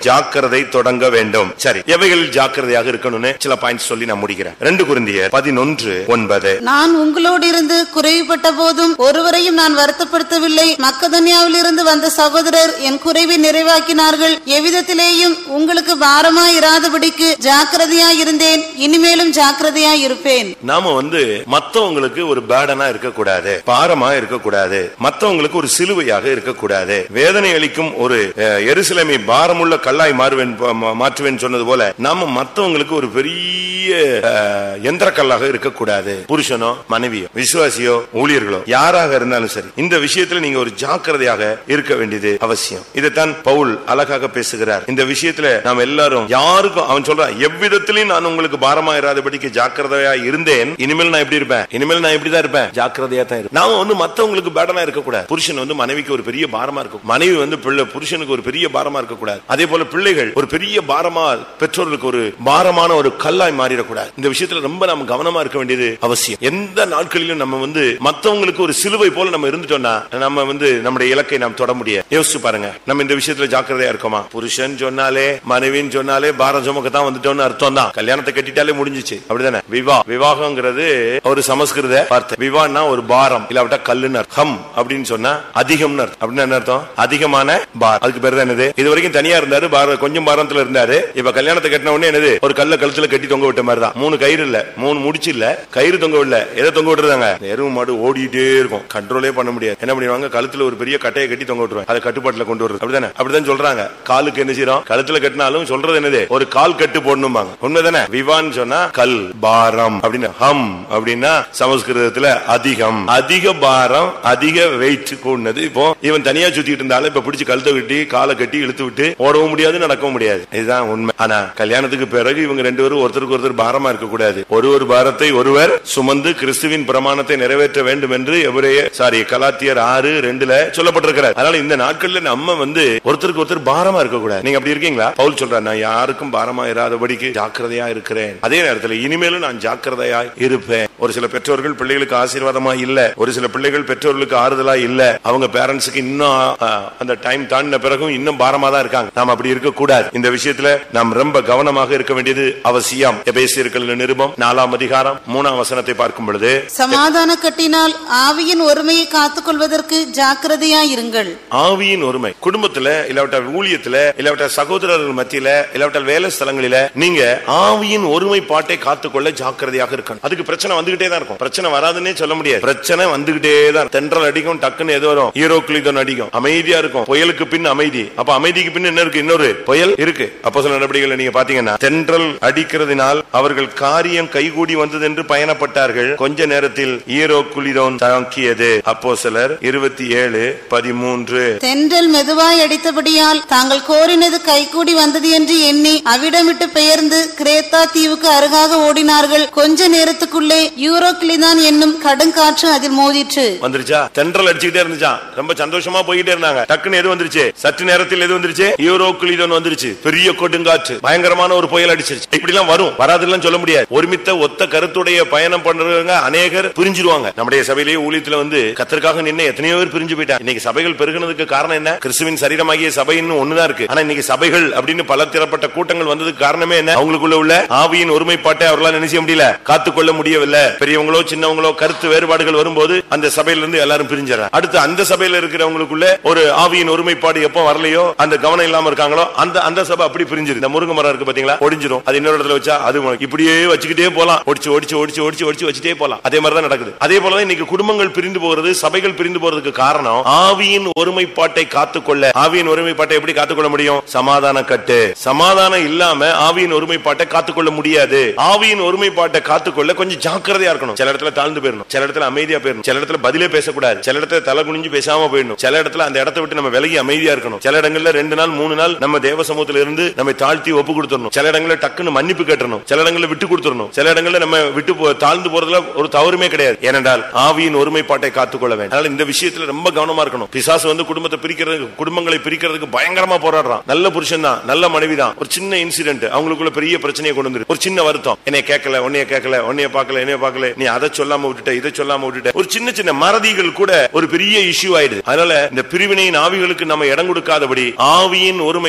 ஜாக்கிரதை தொடங்க வேண்டும் சரி எவைகளில் ஜாக்கிரதையாக இருக்கணும்னு சில பாயிண்ட்ஸ் சொல்லி நான் முடிக்கிறேன் ரெண்டு குருந்தியர் பதினொன்று ஒன்பது நான் உங்களோடு இருந்து குறைவுபட்ட போதும் ஒருவரையும் நான் வருத்தப்படுத்தவில்லை மக்கதனியாவில் இருந்து வந்த சகோதரர் என் குறைவை நிறைவாக்கினார்கள் எவ்விதத்திலேயும் உங்களுக்கு பாரமாய் இராதபடிக்கு ஜாக்கிரதையாய் இருந்தேன் இனிமேலும் ஜாக்கிரதையாய் இருப்பேன் நாம வந்து மத்தவங்களுக்கு ஒரு பேடனா இருக்கக்கூடாது பாரமா இருக்கக்கூடாது மத்தவங்களுக்கு ஒரு சிலுவையாக இருக்கக்கூடாது வேதனை அளிக்கும் ஒரு அஹ், எருசலேமை பாரமுள்ள கல்லாய் மாறுவேன் மா- மாற்றுவேன் சொன்னது போல நாம மத்தவங்களுக்கு ஒரு பெரிய அஹ், எந்திர கல்லாக இருக்கக்கூடாது புருஷனோ மனைவியோ விசுவாசியோ ஊழியர்களோ யாராக இருந்தாலும் சரி இந்த விஷயத்துல நீங்க ஒரு ஜாக்கிரதையாக இருக்க வேண்டியது அவசியம் இதைத்தான் பவுல் அழகாக பேசுகிறார் இந்த விஷயத்துல நாம் எல்லாரும் யாருக்கும் அவன் சொல்றான் எவ்விதத்திலையும் நான் உங்களுக்கு பாரமா இராதபடிக்கு ஜாக்கிரதையா இருந்தேன் இனிமேல் நான் எப்படி இருப்பேன் இனிமேல் நான் இப்படிதான் இருப்பேன் ஜாக்கிரதையா தான் இருப்பேன் நாம வந்து மத்தவங்களுக்கு பேடனா இருக்கக்கூடாது புருஷன் வந்து மனைவிக்கு ஒரு பெரிய பாரமா இருக்கும் மனைவி வந்து பிள்ளை புருஷனுக்கு ஒரு பெரிய பாரமா இருக்கக்கூடாது அதே போல பிள்ளைகள் ஒரு பெரிய பாரமா பெற்றோர்களுக்கு ஒரு பாரமான ஒரு கல்லாய் மாறிடக்கூடாது இந்த விஷயத்துல ரொம்ப நம்ம கவனமா இருக்க வேண்டியது அவசியம் எந்த நாட்களிலும் நம்ம வந்து மத்தவங்களுக்கு ஒரு சிலுவை போல நம்ம இருந்துட்டோம்னா நம்ம வந்து நம்முடைய இலக்கை நாம் தொட முடியாது யோசிச்சு பாருங்க நம்ம இந்த விஷயத்துல ஜாக்கிரதையா இருக்கோமா புருஷன் சொன்னாலே மனைவின்னு சொன்னாலே பாரம் சுமக்க தான் வந்துட்டோம்னு அர்த்தம் தான் கல்யாணத்தை கட்டிட்டாலே முடிஞ்சிச்சு அப்படிதானே விவா விவாகங்கிறது ஒரு சமஸ்கிருத வார்த்தை விவான்னா ஒரு பாரம் இல்லாவிட்டா கல்லுன்னு அர்த்தம் ஹம் அப்படின்னு சொன்னா அதிகம்னு அர்த்தம் அப்படின்னு என்ன அர்த்தம் அதிகமான பார் அதுக்கு பேர் தான் என்னது இது வரைக்கும் தனியா இருந்தாரு பார கொஞ்சம் பாரத்துல இருந்தாரு இப்ப கல்யாணத்தை கட்டின உடனே என்னது ஒரு கல்ல கழுத்துல கட்டி தொங்க விட்ட மாதிரி தான் மூணு கயிறு இல்ல மூணு முடிச்சு இல்ல கயிறு தொங்க விடல எதை தொங்க விட்டுறாங்க எருவு மாடு ஓடிட்டே இருக்கும் கண்ட்ரோலே பண்ண முடியாது என்ன பண்ணிடுவாங்க கழுத்துல ஒரு பெரிய கட்டையை கட்டி தொங்க விட்டுருவாங்க அதை கட்டுப்பாட்டுல கொண்டு வருது அப்படிதானே அப்படிதான் சொல்றாங்க காலுக்கு என்ன செய்யறோம் கழுத்துல கட்டினாலும் சொல்றது என்னது ஒரு கால் கட்டு போடணும்பாங்க உண்மைதானே விவான்னு சொன்னா கல் பாரம் அப்படின்னு ஹம் அப்படின்னா சமஸ்கிருதத்துல அதிகம் அதிக பாரம் அதிக வெயிட் கூடனது இப்போ இவன் தனியா சுத்திட்டு இருந்தாலும் இப்ப பிடிச்சு கழுத்தை கட்டி காலை கட்டி இழுத்து விட்டு ஓடவும் முடியாது நடக்கவும் முடியாது இதுதான் உண்மை ஆனா கல்யாணத்துக்கு பிறகு இவங்க ரெண்டு பேரும் ஒருத்தருக்கு ஒருத்தர் பாரமா இருக்க கூடாது ஒரு ஒரு பாரத்தை ஒருவர் சுமந்து கிறிஸ்துவின் பிரமாணத்தை நிறைவேற்ற வேண்டும் என்று எவரைய சாரி கலாத்தியர் ஆறு ரெண்டுல சொல்லப்பட்டிருக்கிறார் அதனால இந்த நாட்கள்ல நம்ம வந்து ஒருத்தருக்கு ஒருத்தர் பாரமா இருக்க கூடாது நீங்க அப்படி இருக்கீங்களா பவுல் சொல்றார் நான் யாருக்கும் பாரமா இராதபடிக்கு ஜாக்கிரதையா இருக்கிறேன் அதே நேரத்தில் இனிமேலும் நான் ஜாக்கிரதையா இருப்பேன் ஒரு சில பெற்றோர்கள் பிள்ளைகளுக்கு ஆசீர்வாதமா இல்ல ஒரு சில பிள்ளைகள் பெற்றோர்களுக்கு ஆறுதலா இல்ல அவங்க பேரண்ட்ஸுக்கு இன்னும் ஆ, அந்த டைம் தாண்டின பிறகும் இன்னும் பாரமா தான் இருக்காங்க நாம் அப்படி இருக்க கூடாது இந்த விஷயத்துல நாம் ரொம்ப கவனமாக இருக்க வேண்டியது அவசியம் எபேசியர்கள் நிருபம் நாலாம் அதிகாரம் மூணாம் வசனத்தை பார்க்கும் பொழுது சமாதான கட்டினால் ஆவியின் ஒருமையை காத்துக்கொள்வதற்கு ஜாக்கிரதையாய் இருங்கள் ஆவியின் ஒருமை குடும்பத்துல இல்லாவிட்டால் ஊழியத்துல இல்லாவிட்டால் சகோதரர்கள் மத்தியில இல்லாவிட்டால் வேலை ஸ்தலங்களில நீங்க ஆவியின் ஒருமைப்பாட்டை காத்துக்கொள்ள ஜாக்கிரதையாக இருக்கணும் அதுக்கு பிரச்சனை வந்துகிட்டே தான் இருக்கும் பிரச்சனை வராதுன்னே சொல்ல முடியாது பிரச்சனை வந்துகிட்டே தான் தென்றல் அடிக்கும் டக்குன்னு எது வரும் ஈரோக்ளிதன் அடிக்கும் அமைதியா இருக்கும் புயலுக்கு பின் அமைதி அப்ப அமைதிக்கு பின் என்ன இருக்கு இன்னொரு புயல் இருக்கு அப்போ சில நடவடிக்கைகளை நீங்க பாத்தீங்கன்னா தென்றல் அடிக்கிறதுனால் அவர்கள் காரியம் கைகூடி வந்தது என்று பயணப்பட்டார்கள் கொஞ்ச நேரத்தில் ஈரோ குளிரோன் தாக்கியது அப்போ சிலர் இருபத்தி ஏழு பதிமூன்று தென்றல் மெதுவாய் அடித்தபடியால் தாங்கள் கோரினது கைகூடி வந்தது என்று எண்ணி அவிடமிட்டு பெயர்ந்து கிரேத்தா தீவுக்கு அருகாக ஓடினார்கள் கொஞ்ச நேரத்துக்குள்ளே யூரோக்ளிதான் என்னும் கடுங்காற்று அதில் மோதிற்று வந்துருச்சா தென்றல் அடிச்சுக்கிட்டே இருந்துச்சா ரொம்ப சந்தோஷமா போயிட்டே இருந்தாங்க டக்குன்னு எது வந்துருச்சு சற்று நேரத்தில் எது வந்துருச்சு யூரோ குளிதன் வந்துருச்சு பெரிய கொடுங்காற்று பயங்கரமான ஒரு புயல் அடிச்சிருச்சு இப்படி எல்லாம் வரும் வராதுன்னு சொல்ல முடியாது ஒருமித்த ஒத்த கருத்துடைய பயணம் பண்றவங்க அநேகர் பிரிஞ்சிருவாங்க நம்முடைய சபையிலேயே ஊழியத்துல வந்து கத்திற்காக நின்று எத்தனையோ பேர் பிரிஞ்சு போயிட்டாங்க இன்னைக்கு சபைகள் பெருகினதுக்கு காரணம் என்ன கிறிஸ்துவின் சரீரமாகிய சபை இன்னும் ஒண்ணுதான் இருக்கு ஆனா இன்னைக்கு சபைகள் அப்படின்னு பல திறப்பட்ட கூட்டங்கள் வந்ததுக்கு காரணமே என்ன அவங்களுக்குள்ள உள்ள ஆவியின் ஒருமைப்பாட்டை அவர்களால் என்ன செய்ய முடியல காத்துக்கொள்ள முடியவில்லை பெரியவங்களோ சின்னவங்களோ கருத்து வேறுபாடுகள் வரும்போது அந்த சபையில இருந்து எல்லாரும் பிரிஞ்சாங்க அடுத்து அந்த சபையில இருக்கிறவங்களுக்குள்ள ஒரு ஆவியின் ஒருமைப்பாடு எப்போ வரலையோ அந்த கவனம் இல்லாம இருக்காங்களோ அந்த அந்த சபை அப்படி பிரிஞ்சிரு இந்த முருங்கை மரம் இருக்கு பாத்தீங்களா ஒடிஞ்சிரும் அது இன்னொரு இடத்துல வச்சா அது இப்படியே வச்சுக்கிட்டே போலாம் ஒடிச்சு ஒடிச்சு ஒடிச்சு ஒடிச்சு ஒடிச்சு வச்சுட்டே போலாம் அதே மாதிரி தான் நடக்குது அதே போலதான் இன்னைக்கு குடும்பங்கள் பிரிந்து போகிறது சபைகள் பிரிந்து போறதுக்கு காரணம் ஆவியின் ஒருமைப்பாட்டை காத்துக்கொள்ள ஆவியின் ஒருமைப்பாட்டை எப்படி காத்துக்கொள்ள முடியும் சமாதான கட்டு சமாதானம் இல்லாம ஆவியின் ஒருமைப்பாட்டை காத்துக்கொள்ள முடியாது ஆவியின் ஒருமைப்பாட்டை காத்துக்கொள்ள கொஞ்சம் ஜாக்கிரதையா இருக்கணும் சில இடத்துல தாழ்ந்து போயிடணும் சில இடத்துல அமைதியா போயிடணும் சில இடத்துல பதிலே பேசக்கூடாது சில இடத்துல தலை குனிஞ்சு பேசாம போயிடணும் சில இடத்துல அந்த இடத்தை விட்டு நம்ம விலகி அமைதியா இருக்கணும் சில இடங்கள்ல ரெண்டு நாள் மூணு நாள் நம்ம தேவ சமூகத்துல இருந்து நம்ம தாழ்த்தி ஒப்பு கொடுத்துடணும் சில இடங்கள்ல டக்குன்னு மன்னிப்பு கேட்டணும் சில இடங்கள்ல விட்டு கொடுத்துடணும் சில இடங்கள்ல நம்ம விட்டு போ- தாழ்ந்து போறதுல ஒரு தவறுமே கிடையாது ஏனென்றால் ஆவியின் ஒருமைப்பாட்டை காத்துக்கொள்ள வேண்டும் அதனால இந்த விஷயத்துல ரொம்ப கவனமா இருக்கணும் பிசாசு வந்து குடும்பத்தை பிரிக்கிறதுக்கு குடும்பங்களை பிரிக்கிறதுக்கு பயங்கரமா போராடுறான் நல்ல புருஷன் தான் நல்ல மனைவி தான் ஒரு சின்ன இன்சிடென்ட் அவங்களுக்குள்ள பெரிய பிரச்சனையை கொண்டு வந்து ஒரு சின்ன வருத்தம் என்னைய கேட்கல உன்னைய கேட்கல உன்னைய பார்க்கல என்னைய பார்க்கல நீ அதை சொல்லாம விட்டுட்ட இதை சொல்லாம விட்டுட்ட ஒரு சின்ன சின்ன மறதிகள் கூட ஒரு பெரிய இஷ்யூ ஆயிடுது அதனால இந்த பிரிவினையின் ஆவிகளுக்கு நம்ம இடம் கொடுக்காதபடி ஆவியின் ஒருமை சமாதான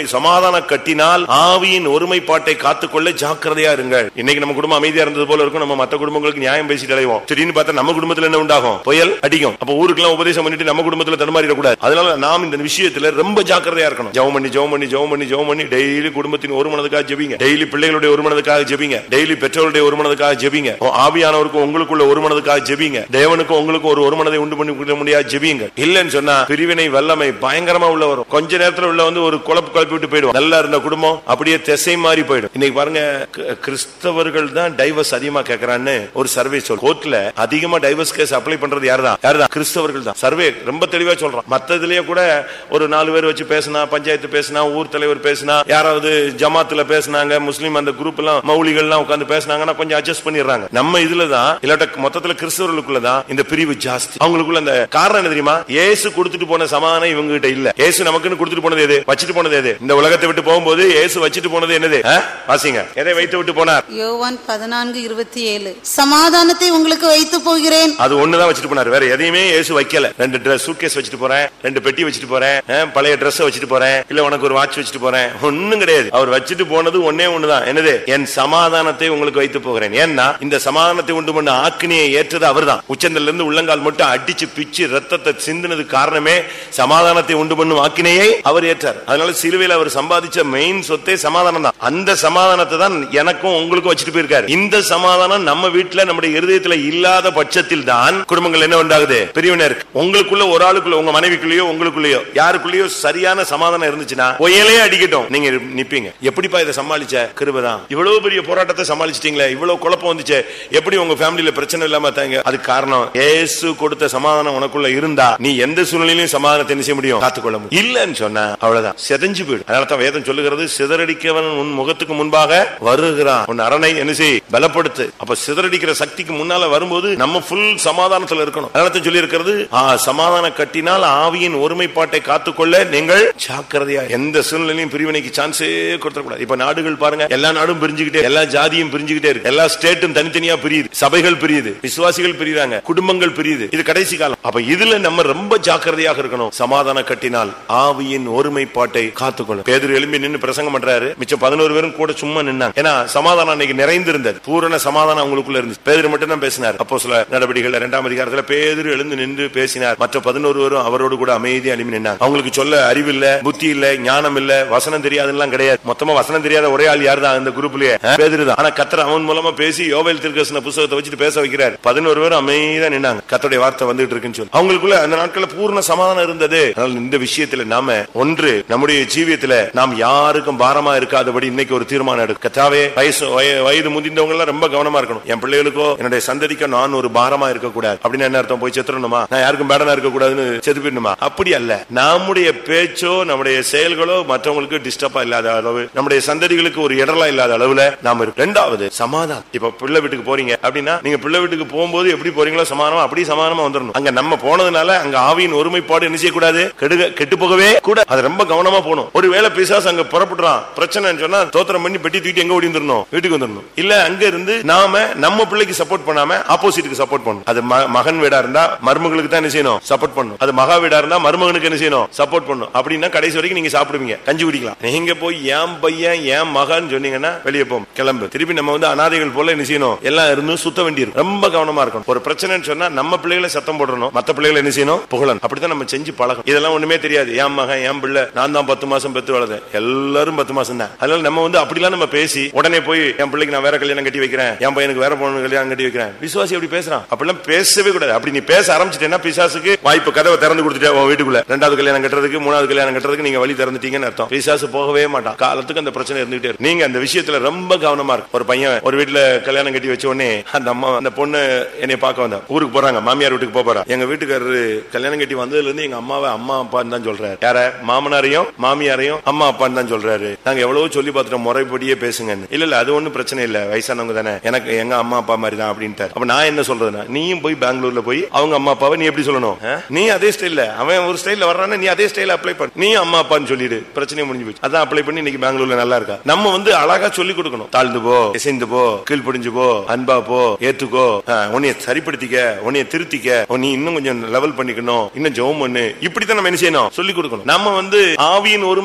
சமாதான கட்டினால் ஆவியின் ஒருமைப்பாட்டை காத்துக்கொள்ள ஜாக்கிரதையா இருங்கள் இன்னைக்கு நம்ம குடும்பம் அமைதியா இருந்தது போல இருக்கும் நம்ம மத்த குடும்பங்களுக்கு நியாயம் பேசிட்டு அலைவோம் திடீர்னு பார்த்தா நம்ம குடும்பத்துல என்ன உண்டாகும் புயல் அடிக்கும் அப்ப ஊருக்கெல்லாம் உபதேசம் பண்ணிட்டு நம்ம குடும்பத்துல தடுமாறிடக்கூடாது அதனால நாம் இந்த விஷயத்துல ரொம்ப ஜாக்கிரதையா இருக்கணும் ஜெபம் பண்ணி ஜெபம் பண்ணி ஜெபம் பண்ணி ஜெபம் பண்ணி டெய்லி குடும்பத்தின் ஒரு மனதுக்காக ஜெபிங்க டெய்லி பிள்ளைகளுடைய ஒரு மனதுக்காக ஜெபிங்க டெய்லி பெற்றோருடைய ஒரு மனதுக்காக ஜெபிங்க உன் ஆவியானவருக்கு உங்களுக்குள்ள ஒரு மனதுக்காக ஜெபிங்க தேவனுக்கும் உங்களுக்கு ஒரு ஒரு மனதை உண்டு பண்ணி கொடுக்க முடியாது ஜெபிங்க இல்லன்னு சொன்னா பிரிவினை வல்லமை பயங்கரமா உள்ள வரும் கொஞ்ச நேரத்துல உள்ள வந்து ஒரு குழப்பு குழப்பி விட்டு போயிடும் நல்லா இருந்த குடும்பம் அப்படியே திசை மாறி போயிடும் இன்னைக்கு பாருங்க க- கிறிஸ்தவர்கள் தான் டைவர்ஸ் அதிகமா கேக்குறான்னு ஒரு சர்வே சொல் கோர்ட்ல அதிகமா டைவர்ஸ் கேஸ் அப்ளை பண்றது யாருதான் யாருதான் கிறிஸ்தவர்கள் தான் சர்வே ரொம்ப தெளிவா சொல்றான் மத்ததுலயே கூட ஒரு நாலு பேர் வச்சு பேசினா பஞ்சாயத்து பேசினா ஊர் தலைவர் பேசினா யாராவது ஜமாத்துல பேசினாங்க முஸ்லீம் அந்த குரூப் எல்லாம் மௌலிகள்லாம் உட்கார்ந்து பேசினாங்கன்னா கொஞ்சம் அட்ஜஸ்ட் பண்ணிடுறாங்க நம்ம இதுலதான் இல்லாட்ட மொத்தத்துல கிறிஸ்தவர்களுக்குள்ளதான் இந்த பிரிவு ஜாஸ்தி அவங்களுக்குள்ள அந்த காரணம் என்ன தெரியுமா இயேசு கொடுத்துட்டு போன சமாதானம் இவங்க கிட்ட இல்ல இயேசு நமக்குன்னு கொடுத்துட்டு போனது எது வச்சுட்டு போனது எது இந்த உலகத்தை விட்டு போகும்போது இயேசு வச்சுட்டு போனது என்னது ஆ? வாசிங்க எதை வைத்து விட்டு போனார் யோவான் பதினான்கு இருபத்தி ஏழு சமாதானத்தை உங்களுக்கு வைத்து போகிறேன் அது ஒண்ணுதான் வச்சுட்டு போனார் வேற எதையுமே இயேசு வைக்கல ரெண்டு ட்ரெஸ் சூட்கேஸ் வச்சுட்டு போறேன் ரெண்டு பெட்டி வச்சுட்டு போறேன் ஆ, பழைய Dress வச்சுட்டு போறேன் இல்ல உனக்கு ஒரு வாட்ச் வச்சுட்டு போறேன் ஒண்ணும் கிடையாது அவர் வச்சுட்டு போனது ஒன்னே ஒண்ணுதான் என்னது என் சமாதானத்தை உங்களுக்கு வைத்து போகிறேன் ஏன்னா இந்த சமாதானத்தை உண்டு பண்ண ஆக்கினியை ஏற்றது அவர்தான் உச்சந்தல்ல இருந்து உள்ளங்கால் மட்டும் அடிச்சு பிச்சு ரத்தத்தை சிந்தினது காரணமே சமாதானத்தை உண்டு பண்ணும் ஆக்கினையை அவர் ஏற்றார் அதனால சிலுவையில் அவர் சம்பாதிச்ச மெயின் சொத்தே சமாதானம் தான் அந்த சமாதானத்தை தான் எனக்கும் உங்களுக்கும் வச்சுட்டு போயிருக்காரு இந்த சமாதானம் நம்ம வீட்டுல நம்முடைய இருதயத்துல இல்லாத பட்சத்தில் தான் குடும்பங்கள் என்ன உண்டாகுது பிரிவினர் உங்களுக்குள்ள ஒரு ஆளுக்குள்ள உங்க மனைவிக்குள்ளேயோ உங்களுக்குள்ளேயோ யாருக்குள்ளேயோ சரியான சமாதானம் இருந்துச்சுன்னா புயலே அடிக்கட்டும் நீங்க நிப்பீங்க எப்படிப்பா இதை சமாளிச்ச கிருபதான் இவ்வளவு பெரிய போராட்டத்தை சமாளிச்சிட்டீங்களே இவ்வளவு குழப்பம் வந்துச்சு எப்படி உங்க ஃபேமிலியில பிரச்சனை இல்லாம தாங்க அது காரணம் இயேசு கொடுத்த சமாதானம் உனக்குள்ள இருந்தா நீ எந்த சூழ்நிலையிலும் சமாதானத்தை என்ன செய்ய முடியும் காத்துக்கொள்ள முடியும் இல்லன்னு சொன்னா அவ்வளவுதான் செதஞ்சு போயிடும் அதனால தான் வேதம் சொல்லுகிறது சிதறடிக்கவன் உன் முகத்துக்கு முன்பாக வருகிறான் உன் அரணை என்ன செய் பலப்படுத்து அப்ப சிதறடிக்கிற சக்திக்கு முன்னால வரும்போது நம்ம ஃபுல் சமாதானத்துல இருக்கணும் அதனால தான் சொல்லி இருக்கிறது சமாதானம் கட்டினால் ஆவியின் ஒருமைப்பாட்டை காத்துக்கொள்ள நீங்கள் ஜாக்கிரதையா எந்த சூழ்நிலையும் பிரிவினைக்கு சான்ஸே கொடுத்துடக்கூடாது இப்ப நாடுகள் பாருங்க எல்லா நாடும் பிரிஞ்சுக்கிட்டே எல்லா ஜாதியும் பிரிஞ்சுக்கிட்டே இருக்கு எல்லா ஸ்டேட்டும் தனித்தனியா பிரியுது சபைகள் பிரியுது விசுவாசிகள் பிரியுறாங்க குடும்பங்கள் பிரியுது இது கடைசி காலம் அப்ப இதுல நம்ம ரொம்ப ஜாக்கிரதையாக இருக்கணும் சமாதானம் கட்டினால் ஆவியின் ஒருமைப்பாட்டை காத்துக்கொள்ளும் பேதர் எழும்பி நின்னு பிரசங்கம் பண்றாரு மிச்சம் பதினோரு பேரும் கூட சும்மா நின்னாங்க ஏன்னா சமாதானம் அன்னைக்கு நிறைந்திருந்தது பூரண சமாதானம் அவங்களுக்குள்ள இருந்துச்சு பேதர் மட்டும் தான் பேசினார் அப்போ சில நடவடிக்கைகள் இரண்டாம் அதிகாரத்துல பேதர் எழுந்து நின்று பேசினார் மற்ற பதினோரு பேரும் அவரோடு கூட அமைதியா எழுப்பி நின்னாங்க அவங்களுக்கு சொல்ல அறிவு இல்ல புத்தி இல்ல ஞானம் இல்ல வசனம் தெரியாதுலாம் கிடையாது மொத்தமா வசனம் தெரியாத ஒரே ஆள் யார் தான் அந்த குரூப்லயே பேதர் தான் ஆனா கத்தர் அவன் மூலமா பேசி யோவேல் திருக்கசன புத்தகத்தை வச்சுட்டு பேச வைக்கிறார் பதினோரு பேரும் அமைதியா நின்னாங்க கத்தருடைய வார்த்தை வந்துட்டு இருக்குன்னு சொல்லி அவங்களுக்குள்ள அந்த நாட்கள்ல பூர்ண சமாதானம் இருந்தது அதனால இந்த விஷயத்துல நாம ஒன்று நம்முடைய ஜீவியத்துல நாம் யாருக்கும் பாரமா இருக்காதபடி இன்னைக்கு ஒரு தீர்மானம் எடுக்கும் கத்தாவே வயசு வய- வயது முதிர்ந்தவங்க எல்லாம் ரொம்ப கவனமா இருக்கணும் என் பிள்ளைகளுக்கோ என்னுடைய சந்ததிக்கோ நான் ஒரு பாரமா இருக்கக்கூடாது அப்படின்னு என்ன அர்த்தம் போய் செத்துறணுமா நான் யாருக்கும் பேடனா இருக்கக்கூடாதுன்னு செத்து போயிடணுமா அப்படி அல்ல நம்முடைய பேச்சோ நம்முடைய செயல்களோ மற்றவங்களுக்கு டிஸ்டர்பா இல்லாத அளவு நம்முடைய சந்ததிகளுக்கு ஒரு இடரலா இல்லாத அளவுல நாம இருக்கு ரெண்டாவது சமாதானம் இப்ப பிள்ளை வீட்டுக்கு போறீங்க அப்படின்னா நீங்க பிள்ளை வீட்டுக்கு போகும்போது எப்படி போறீங்களோ சமாதானமா அப்படியே சமாதானமா வந்துடணும் அங்க நம்ம போனதுனால அங்க ஆவியின் ஒருமைப்பாடு என்ன செய்யக்கூடாது கெடுக கெட்டு போகவே கூட அது ரொம்ப கவனமா போகணும் ஒரு வேளை பிசாசு அங்க புறப்படுறான் பிரச்சனைன்னு சொன்னா தோத்திரம் பண்ணி பெட்டி தூக்கிட்டு எங்க ஓடி வந்துடணும் வீட்டுக்கு வந்துடணும் இல்ல அங்க இருந்து நாம நம்ம பிள்ளைக்கு சப்போர்ட் பண்ணாம ஆப்போசிட்டுக்கு சப்போர்ட் பண்ணணும் அது ம- மகன் வீடா இருந்தா மருமகளுக்கு தான் என்ன செய்யணும் சப்போர்ட் பண்ணணும் அது மகா வீடா இருந்தா மருமகனுக்கு என்ன செய்யணும் சப்போர்ட் பண்ணணும் அப்படின்னா கடைசி வரைக்கும் நீங்க சாப்பிடுவீங்க கஞ்சி குடிக்கலாம் நீங்க போய் ஏன் பையன் ஏன் மகன் சொன்னீங்கன்னா வெளியே போம் கிளம்பு திருப்பி நம்ம வந்து அனாதைகள் போல என்ன செய்யணும் எல்லாம் இருந்து சுத்த வேண்டியிருக்கும் ரொம்ப கவனமா இருக்கணும் ஒரு பிரச்சனைன்னு சொன்னா நம்ம பிள்ளைகளை சத்தம் போடணும் மத்த பிள்ளைகளை என்ன செய்யணும் புகழணும் அப்படித்தான் நம்ம செஞ்சு பழகணும் இதெல்லாம் ஒண்ணுமே தெரியாது என் மகன் என் பிள்ளை நான் தான் பத்து மாசம் பெத்து வளர்ந்தேன் எல்லாரும் பத்து மாசம் தான் அதனால நம்ம வந்து அப்படிலாம் நம்ம பேசி உடனே போய் என் பிள்ளைக்கு நான் வேற கல்யாணம் கட்டி வைக்கிறேன் என் பையனுக்கு வேற பொண்ணு கல்யாணம் கட்டி வைக்கிறேன் விசுவாசி அப்படி பேசுறான் அப்படிலாம் பேசவே கூடாது அப்படி நீ பேச ஆரம்பிச்சிட்டேன்னா பிசாசுக்கு வாய்ப்பு கதவை திறந்து கொடுத்துட்டே உன் வீட்டுக்குள்ள ரெண்டாவது கல்யாணம் கட்டுறதுக்கு மூணாவது கல்யாணம் கட்டுறதுக்கு நீங்க வழி திறந்துட்டீங்கன்னு அர்த்தம் பிசாசு போகவே மாட்டான் காலத்துக்கு அந்த பிரச்சனை இருந்துகிட்டே இருக்கும் நீங்க அந்த விஷயத்துல ரொம்ப கவனமா இருக்கு ஒரு பையன் ஒரு வீட்டுல கல்யாணம் கட்டி வச்ச உடனே அந்த அம்மா அந்த பொண்ணு என்னை பார்க்க வந்தா ஊருக்கு போறாங்க மாமியார் வீட்டுக்கு போக போறா எங்க வீட்டுக்காரரு கல்யாணம் கட்டி வந்ததுல இருந்து எங்க அம்மாவை அம்மா அப்பான்னு தான் சொல்றாரு யார மாமனாரையும் மாமியாரையும் அம்மா அப்பான்னு தான் சொல்றாரு நாங்க எவ்வளவு சொல்லி பார்த்துட்டோம் முறைப்படியே பேசுங்கன்னு இல்ல இல்ல அது ஒண்ணும் பிரச்சனை இல்ல வயசானவங்க தானே எனக்கு எங்க அம்மா அப்பா மாதிரி தான் அப்படின்ட்டாரு அப்ப நான் என்ன சொல்றதுன்னா நீயும் போய் பெங்களூர்ல போய் அவங்க அம்மா அப்பாவை நீ எப்படி சொல்லணும் ஆ? நீ அதே ஸ்டைல்ல அவன் ஒரு ஸ்டைல்ல வர்றானா நீ அதே ஸ்டைல அப்ளை பண்ணு நீ அம்மா அப்பான்னு சொல்லிடு பிரச்சனையே முடிஞ்சு போச்சு அதான் அப்ளை பண்ணி இன்னைக்கு பெங்களூர்ல நல்லா இருக்கா நம்ம வந்து அழகா சொல்லி கொடுக்கணும் தாழ்ந்து போ இசைந்து போ கீழ்ப்படிஞ்சு போ அன்பா போ ஏத்துக்கோ ஆ, உன்னைய சரிப்படுத்திக்க உன்னைய திருத்திக்க உன் நீ இன்னும் கொஞ்சம் லெவல் பண்ணிக்கணும் இன்னும் ஜெபம் பண்ணு இப்படித்தான் நம்ம என்ன செய்யணும் சொல்லி கொடுக்கணும் நம்ம வந்து ஆவியின் ஒருமைப்பாட்டை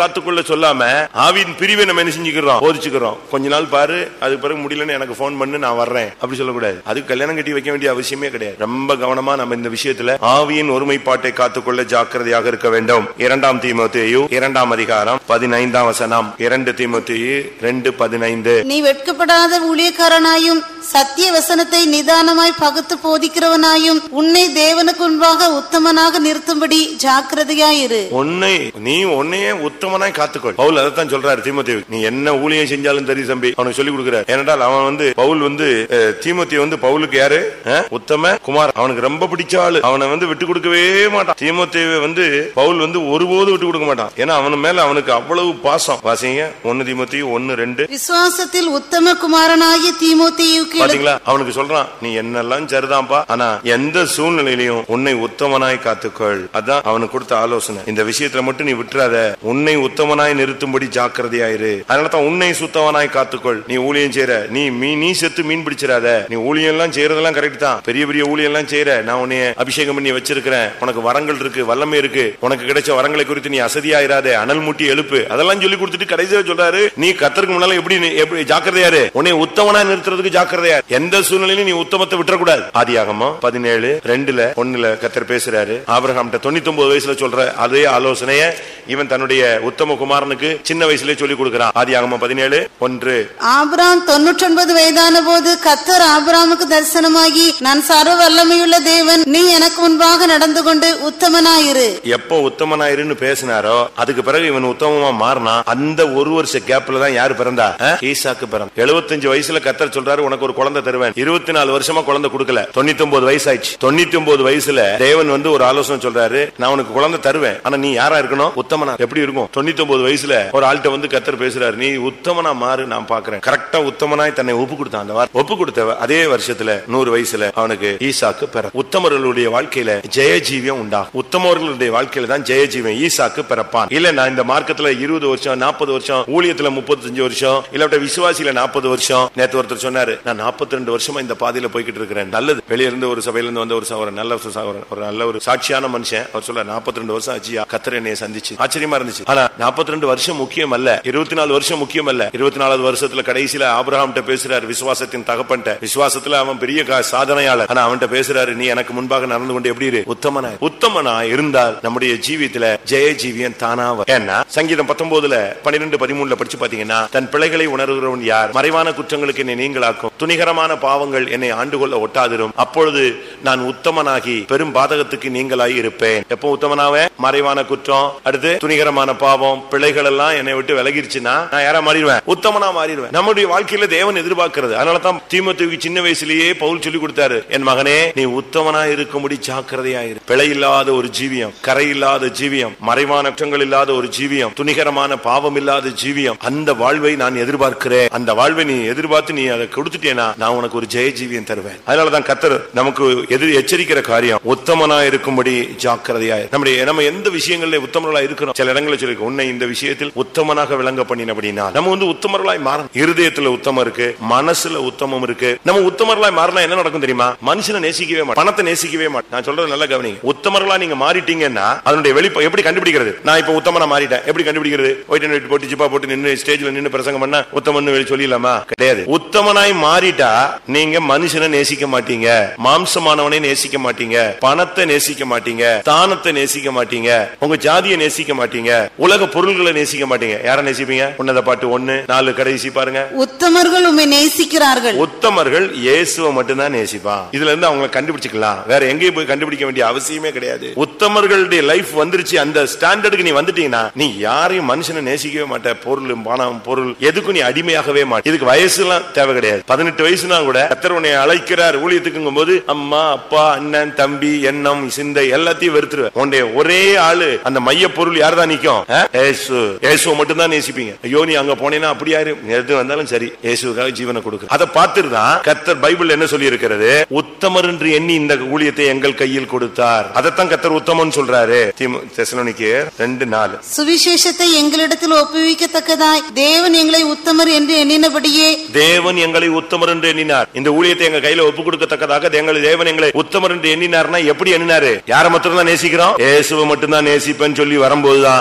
காத்துக்கொள்ள சொல்லாம ஆவியின் பிரிவை நம்ம என்ன செஞ்சுக்கிறோம் போதிச்சுக்கிறோம் கொஞ்ச நாள் பாரு அதுக்கு பிறகு முடியலன்னு எனக்கு போன் பண்ணு நான் வர்றேன் அப்படி சொல்லக்கூடாது அதுக்கு கல்யாணம் கட்டி வைக்க வேண்டிய அவசியமே கிடையாது ரொம்ப கவனமா நம்ம இந்த விஷயத்துல ஆவியின் ஒருமைப்பாட்டை காத்துக்கொள்ள ஜாக்கிரதையாக இருக்க வேண்டும் இரண்டாம் தீமோத்தேயு இரண்டாம் அதிகாரம் பதினைந்தாம் வசனம் இரண்டு தீமோத்தேயு ரெண்டு பதினைந்து நீ வெட்கப்படாத ஊழியக்காரனாயும் சத்திய வசனத்தை நிதானமாய் பகுத்து போதிக்கிறவனாயும் உன்னை தேவனுக்கு முன்பாக உத்தமனாக நிறுத்தும்படி ஜாக்கிரதையாயிரு உன்னை நீ உன்னையே உத்தமனாய் காத்துக்கொள் பவுல் அதைத்தான் சொல்றாரு தீமோத்தேயு நீ என்ன ஊழியம் செஞ்சாலும் தெரியும் தம்பி அவனுக்கு சொல்லி கொடுக்கிறார் ஏனென்றால் அவன் வந்து பவுல் வந்து அஹ், தீமோத்தேயு வந்து பவுலுக்கு யாரு அஹ், உத்தம குமார் அவனுக்கு ரொம்ப பிடிச்ச ஆளு அவனை வந்து விட்டு கொடுக்கவே மாட்டான் தீமோத்தேயுவை வந்து பவுல் வந்து ஒருபோது விட்டு கொடுக்க மாட்டான் ஏன்னா அவன் மேல அவனுக்கு அவ்வளவு பாசம் வாசிங்க ஒன்னு தீமோத்தேயு ஒன்னு ரெண்டு விசுவாசத்தில் உத்தம குமாரனாகிய தீமோத்தேயுக்கு எழு- பாத்தீங்களா அவனுக்கு சொல்றான் நீ என்னெல்லாம் சரிதான்ப்பா ஆனா எந்த சூழ்நிலையிலையும் உன்னை உத்தமனாய் காத்துக்கொள் அதான் அவனுக்கு கொடுத்த ஆலோசனை இந்த விஷயத்துல மட்டும் நீ விட்டுறாத உன்னை உத்தமனாய் நிறுத்தும்படி ஜாக்கிரதையாயிரு அதனால தான் உன்னை சுத்தவனாய் காத்துக்கொள் நீ ஊழியம் செய்யற நீ மீ- நீ செத்து மீன் பிடிச்சிடாத நீ ஊழியம் எல்லாம் செய்யறதெல்லாம் கரெக்ட் தான் பெரிய பெரிய ஊழியம் எல்லாம் செய்யற நான் உன்னை அபிஷேகம் பண்ணி வச்சிருக்கிறேன் உனக்கு வரங்கள் இருக்கு வல்லமை இருக்கு உனக்கு கிடைச்ச வரங்களை குறித்து நீ அசதியாயிராத அனல் மூட்டி எழுப்பு அதெல்லாம் சொல்லி கொடுத்துட்டு கடைசியா சொல்றாரு நீ கத்தருக்கு முன்னால எப்படி நீ- எப்படி ஜாக்கிரதையாரு உன்னை உத்தமனா நிறுத்துறதுக்கு ஜாக்கிரதையா எந்த சூழ்நிலையிலும் நீ உத்தமத்தை விட்டுறக்கூடாது ஆதியாகமோ பதினேழு ரெண்டுல ஒண்ணுல கத்தர் பேசுறாரு ஆபிரகாம் தொண்ணூத்தி ஒன்பது வயசுல சொல்ற அதே ஆலோசனைய இவன் தன்னுடைய உத்தம குமாரனுக்கு சின்ன வயசுலயே சொல்லி கொடுக்கிறான் ஆதியாகமம் பதினேழு ஒன்று ஆபிராம் தொன்னூற்றொன்பது வயதான போது கத்தர் ஆபிராமுக்கு தரிசனமாகி நான் சர்வ வல்லமையுள்ள தேவன் நீ எனக்கு முன்பாக நடந்து கொண்டு உத்தமனாயிரு எப்போ உத்தமனாயிருன்னு பேசினாரோ அதுக்கு பிறகு இவன் உத்தமமா மாறினா அந்த ஒரு வருஷ கேப்ல தான் யாரு பிறந்தா அஹ்? ஈசாக்கு பிறந்த எழுபத்தஞ்சு வயசுல கத்தர் சொல்றாரு உனக்கு ஒரு குழந்தை தருவேன் இருபத்தி நாலு வருஷமா குழந்தை கொடுக்கல தொண்ணூத்தி ஒன்பது வயசு ஆயிடுச்சு தொண்ணூத்தி ஒன்பது வயசுல தேவன் வந்து ஒரு ஆலோசனை சொல்றாரு நான் உனக்கு குழந்தை தருவேன் ஆனா நீ யாரா இருக்கணும் உத்தமனா எப்படி இருக்கும் தொண்ணூத்தி ஒன்பது வயசுல ஒரு ஆள்கிட்ட வந்து கத்தர் பேசுறாரு நீ உத்தமனா மாறு நான் பாக்குறேன் கரெக்டா உத்தமனாய் தன்னை ஒப்பு கொடுத்தான் அந்த வார்த்தை. ஒப்பு கொடுத்த அதே வருஷத்துல நூறு வயசுல அவனுக்கு ஈசாக்கு பிற உத்தமர்களுடைய வாழ்க்கையில ஜெயஜீவியம் உண்டாகும் உத்தமர்களுடைய வாழ்க்கையில தான் ஜெயஜீவன் ஈசாக்கு பிறப்பான் இல்ல நான் இந்த மார்க்கத்துல இருபது வருஷம் நாற்பது வருஷம் ஊழியத்துல முப்பத்தஞ்சு வருஷம் இல்லாட்ட விசுவாசியில நாற்பது வருஷம் நேத்து ஒருத்தர் சொன்னாரு நான் 42 ரெண்டு வருஷமா இந்த பாதையில போய்கிட்டு இருக்கிறேன் நல்லது வெளிய இருந்து ஒரு சபையில இருந்து வந்த ஒரு சகோதரன் நல்ல ஒரு சகோதரன் ஒரு நல்ல ஒரு சாட்சியான மனுஷன் அவர் சொல்ல 42 ரெண்டு வருஷம் ஆச்சியா கத்திர என்னைய சந்திச்சு ஆச்சரியமா இருந்துச்சு ஆனா 42 ரெண்டு வருஷம் முக்கியம் அல்ல இருபத்தி நாலு வருஷம் முக்கியம் அல்ல இருபத்தி நாலாவது வருஷத்துல கடைசியில ஆபிரகாம் பேசுறாரு விசுவாசத்தின் தகப்பன்ட்ட விசுவாசத்துல அவன் பெரிய கா- சாதனையாளர் ஆனா அவன்கிட்ட பேசுறாரு நீ எனக்கு முன்பாக நடந்து கொண்டு எப்படி இரு உத்தமனா இரு. உத்தமனா இருந்தால் நம்முடைய ஜீவியத்துல ஜெய ஜீவியம் தானா வரும். ஏன்னா சங்கீதம் பத்தொன்பதுல பன்னிரெண்டு பதிமூணுல படிச்சு பாத்தீங்கன்னா தன் பிழைகளை உணர்கிறவன் யார் மறைவான குற்றங்களுக்கு என்னை நீங்களாக்கும் துணிகரமான பாவங்கள் என்னை ஆண்டு கொள்ள ஒட்டாதிரும் அப்பொழுது நான் உத்தமனாகி பெரும் பாதகத்துக்கு நீங்களாய் இருப்பேன் எப்போ உத்தமனாவே மறைவான குற்றம் அடுத்து துணிகரமான பாவம் பிழைகள் எல்லாம் என்னை விட்டு விலகிருச்சுன்னா நான் யாரா மாறிடுவேன் உத்தமனா மாறிடுவேன் நம்முடைய வாழ்க்கையில தேவன் எதிர்பார்க்கிறது அதனால தான் தீமத்துக்கு சின்ன வயசுலயே பவுல் சொல்லி கொடுத்தாரு என் மகனே நீ உத்தமனா இருக்கும்படி ஜாக்கிரதையாயிரு பிழை இல்லாத ஒரு ஜீவியம் கரை இல்லாத ஜீவியம் மறைவான குற்றங்கள் இல்லாத ஒரு ஜீவியம் துணிகரமான பாவம் இல்லாத ஜீவியம் அந்த வாழ்வை நான் எதிர்பார்க்கிறேன் அந்த வாழ்வை நீ எதிர்பார்த்து நீ அதை கொடுத்துட்டேனா நான் உனக்கு ஒரு ஜெய ஜீவியம் தருவேன் அதனாலதான் கத்தர் நமக்கு எதிர் எச்சரிக்கிற காரியம் உத்தமனா இருக்கும்படி ஜாக்கிரதையாய் நம்முடைய நம்ம எந்த விஷயங்கள்ல உத்தமர்களா இருக்கிறோம் சில இடங்களில் சொல்லிருக்கோம் உன்னை இந்த விஷயத்தில் உத்தமனாக விளங்க பண்ணினபடினா நம்ம வந்து உத்தமர்களாய் மாறணும் இருதயத்துல உத்தமம் இருக்கு மனசுல உத்தமம் இருக்கு நம்ம உத்தமர்களாய் மாறினா என்ன நடக்கும் தெரியுமா மனுஷனை நேசிக்கவே மாட்டோம் பணத்தை நேசிக்கவே மாட்டோம் நான் சொல்றது நல்லா கவனிங்க உத்தமர்களா நீங்க மாறிட்டீங்கன்னா அதனுடைய வெளிப்ப எப்படி கண்டுபிடிக்கிறது நான் இப்ப உத்தமனா மாறிட்டேன் எப்படி கண்டுபிடிக்கிறது ஒயிட் அண்ட் ஒயிட் போட்டு ஜிப்பா போட்டு நின்னு ஸ்டேஜ்ல நின்னு பிரசங்கம் பண்ணா உத்தமன்னு வெளி சொல்லிடலாமா கிடையாது உத்தமனாய் மாறிட்டா நீங்க மனுஷனை நேசிக்க மாட்டீங்க மாம்சமானவனை நேசிக்க மாட்டீங்க பணத்தை நேசிக்க மாட்டீங்க தானத்தை நேசிக்க மாட்டீங்க உங்க ஜாதியை நேசிக்க மாட்டீங்க உலக பொருள்களை நேசிக்க மாட்டீங்க யார நேசிப்பீங்க உன்னத பாட்டு ஒண்ணு நாலு கடைசி பாருங்க உத்தமர்கள் உம்மை நேசிக்கிறார்கள் உத்தமர்கள் இயேசுவை மட்டும்தான் நேசிப்பான் இதுல இருந்து அவங்களை கண்டுபிடிச்சுக்கலாம் வேற எங்கேயும் போய் கண்டுபிடிக்க வேண்டிய அவசியமே கிடையாது உத்தமர்களுடைய லைஃப் வந்துருச்சு அந்த ஸ்டாண்டர்டுக்கு நீ வந்துட்டீங்கன்னா நீ யாரையும் மனுஷனை நேசிக்கவே மாட்ட பொருள் பணம் பொருள் எதுக்கும் நீ அடிமையாகவே மாட்ட இதுக்கு வயசுலாம் தேவை கிடையாது பதினெட்டு வயசுனா கூட கத்தர் உன்னை அழைக்கிறார் ஊழியத்துக்குங்கும் போது அம்மா அப்பா அண்ணன் தம்பி எண்ணம் சிந்தை எல்லாத்தையும் வெறுத்துருவேன் உன்னுடைய ஒரே ஆளு அந்த மைய பொருள் யார் தான் நிக்கும் ஆ? ஏசு ஏசுவை மட்டும் தான் நேசிப்பீங்க ஐயோ நீ அங்க போனேன்னா அப்படியா இரு. எது வந்தாலும் சரி இயேசுவுக்காக ஜீவனை கொடுக்கு அதை பார்த்துட்டு தான் கத்தர் பைபிள் என்ன சொல்லி இருக்கிறது உத்தமர் என்று எண்ணி இந்த ஊழியத்தை எங்கள் கையில் கொடுத்தார் அதைத்தான் கத்தர் உத்தமன் சொல்றாரு தெசலோனிக்கு ரெண்டு நாலு சுவிசேஷத்தை எங்களிடத்தில் ஒப்புவிக்கத்தக்கதாய் தேவன் எங்களை உத்தமர் என்று எண்ணினபடியே தேவன் எங்களை உத்தமர் என்று எண்ணினார் இந்த ஊழியத்தை எங்க கையில ஒப்பு கொடுக்கத்தக்கதாக எங்கள் தேவன் எங்களை உத்தமர் என்று எண்ணினார்னா எப்படி எண்ணினாரு யாரை மட்டும் தான் நேசிக்கிறோம் இயேசுவை மட்டும் தான் நேசிப்பேன்னு சொல்லி வரும்போதுதான் நம்ம உத்தம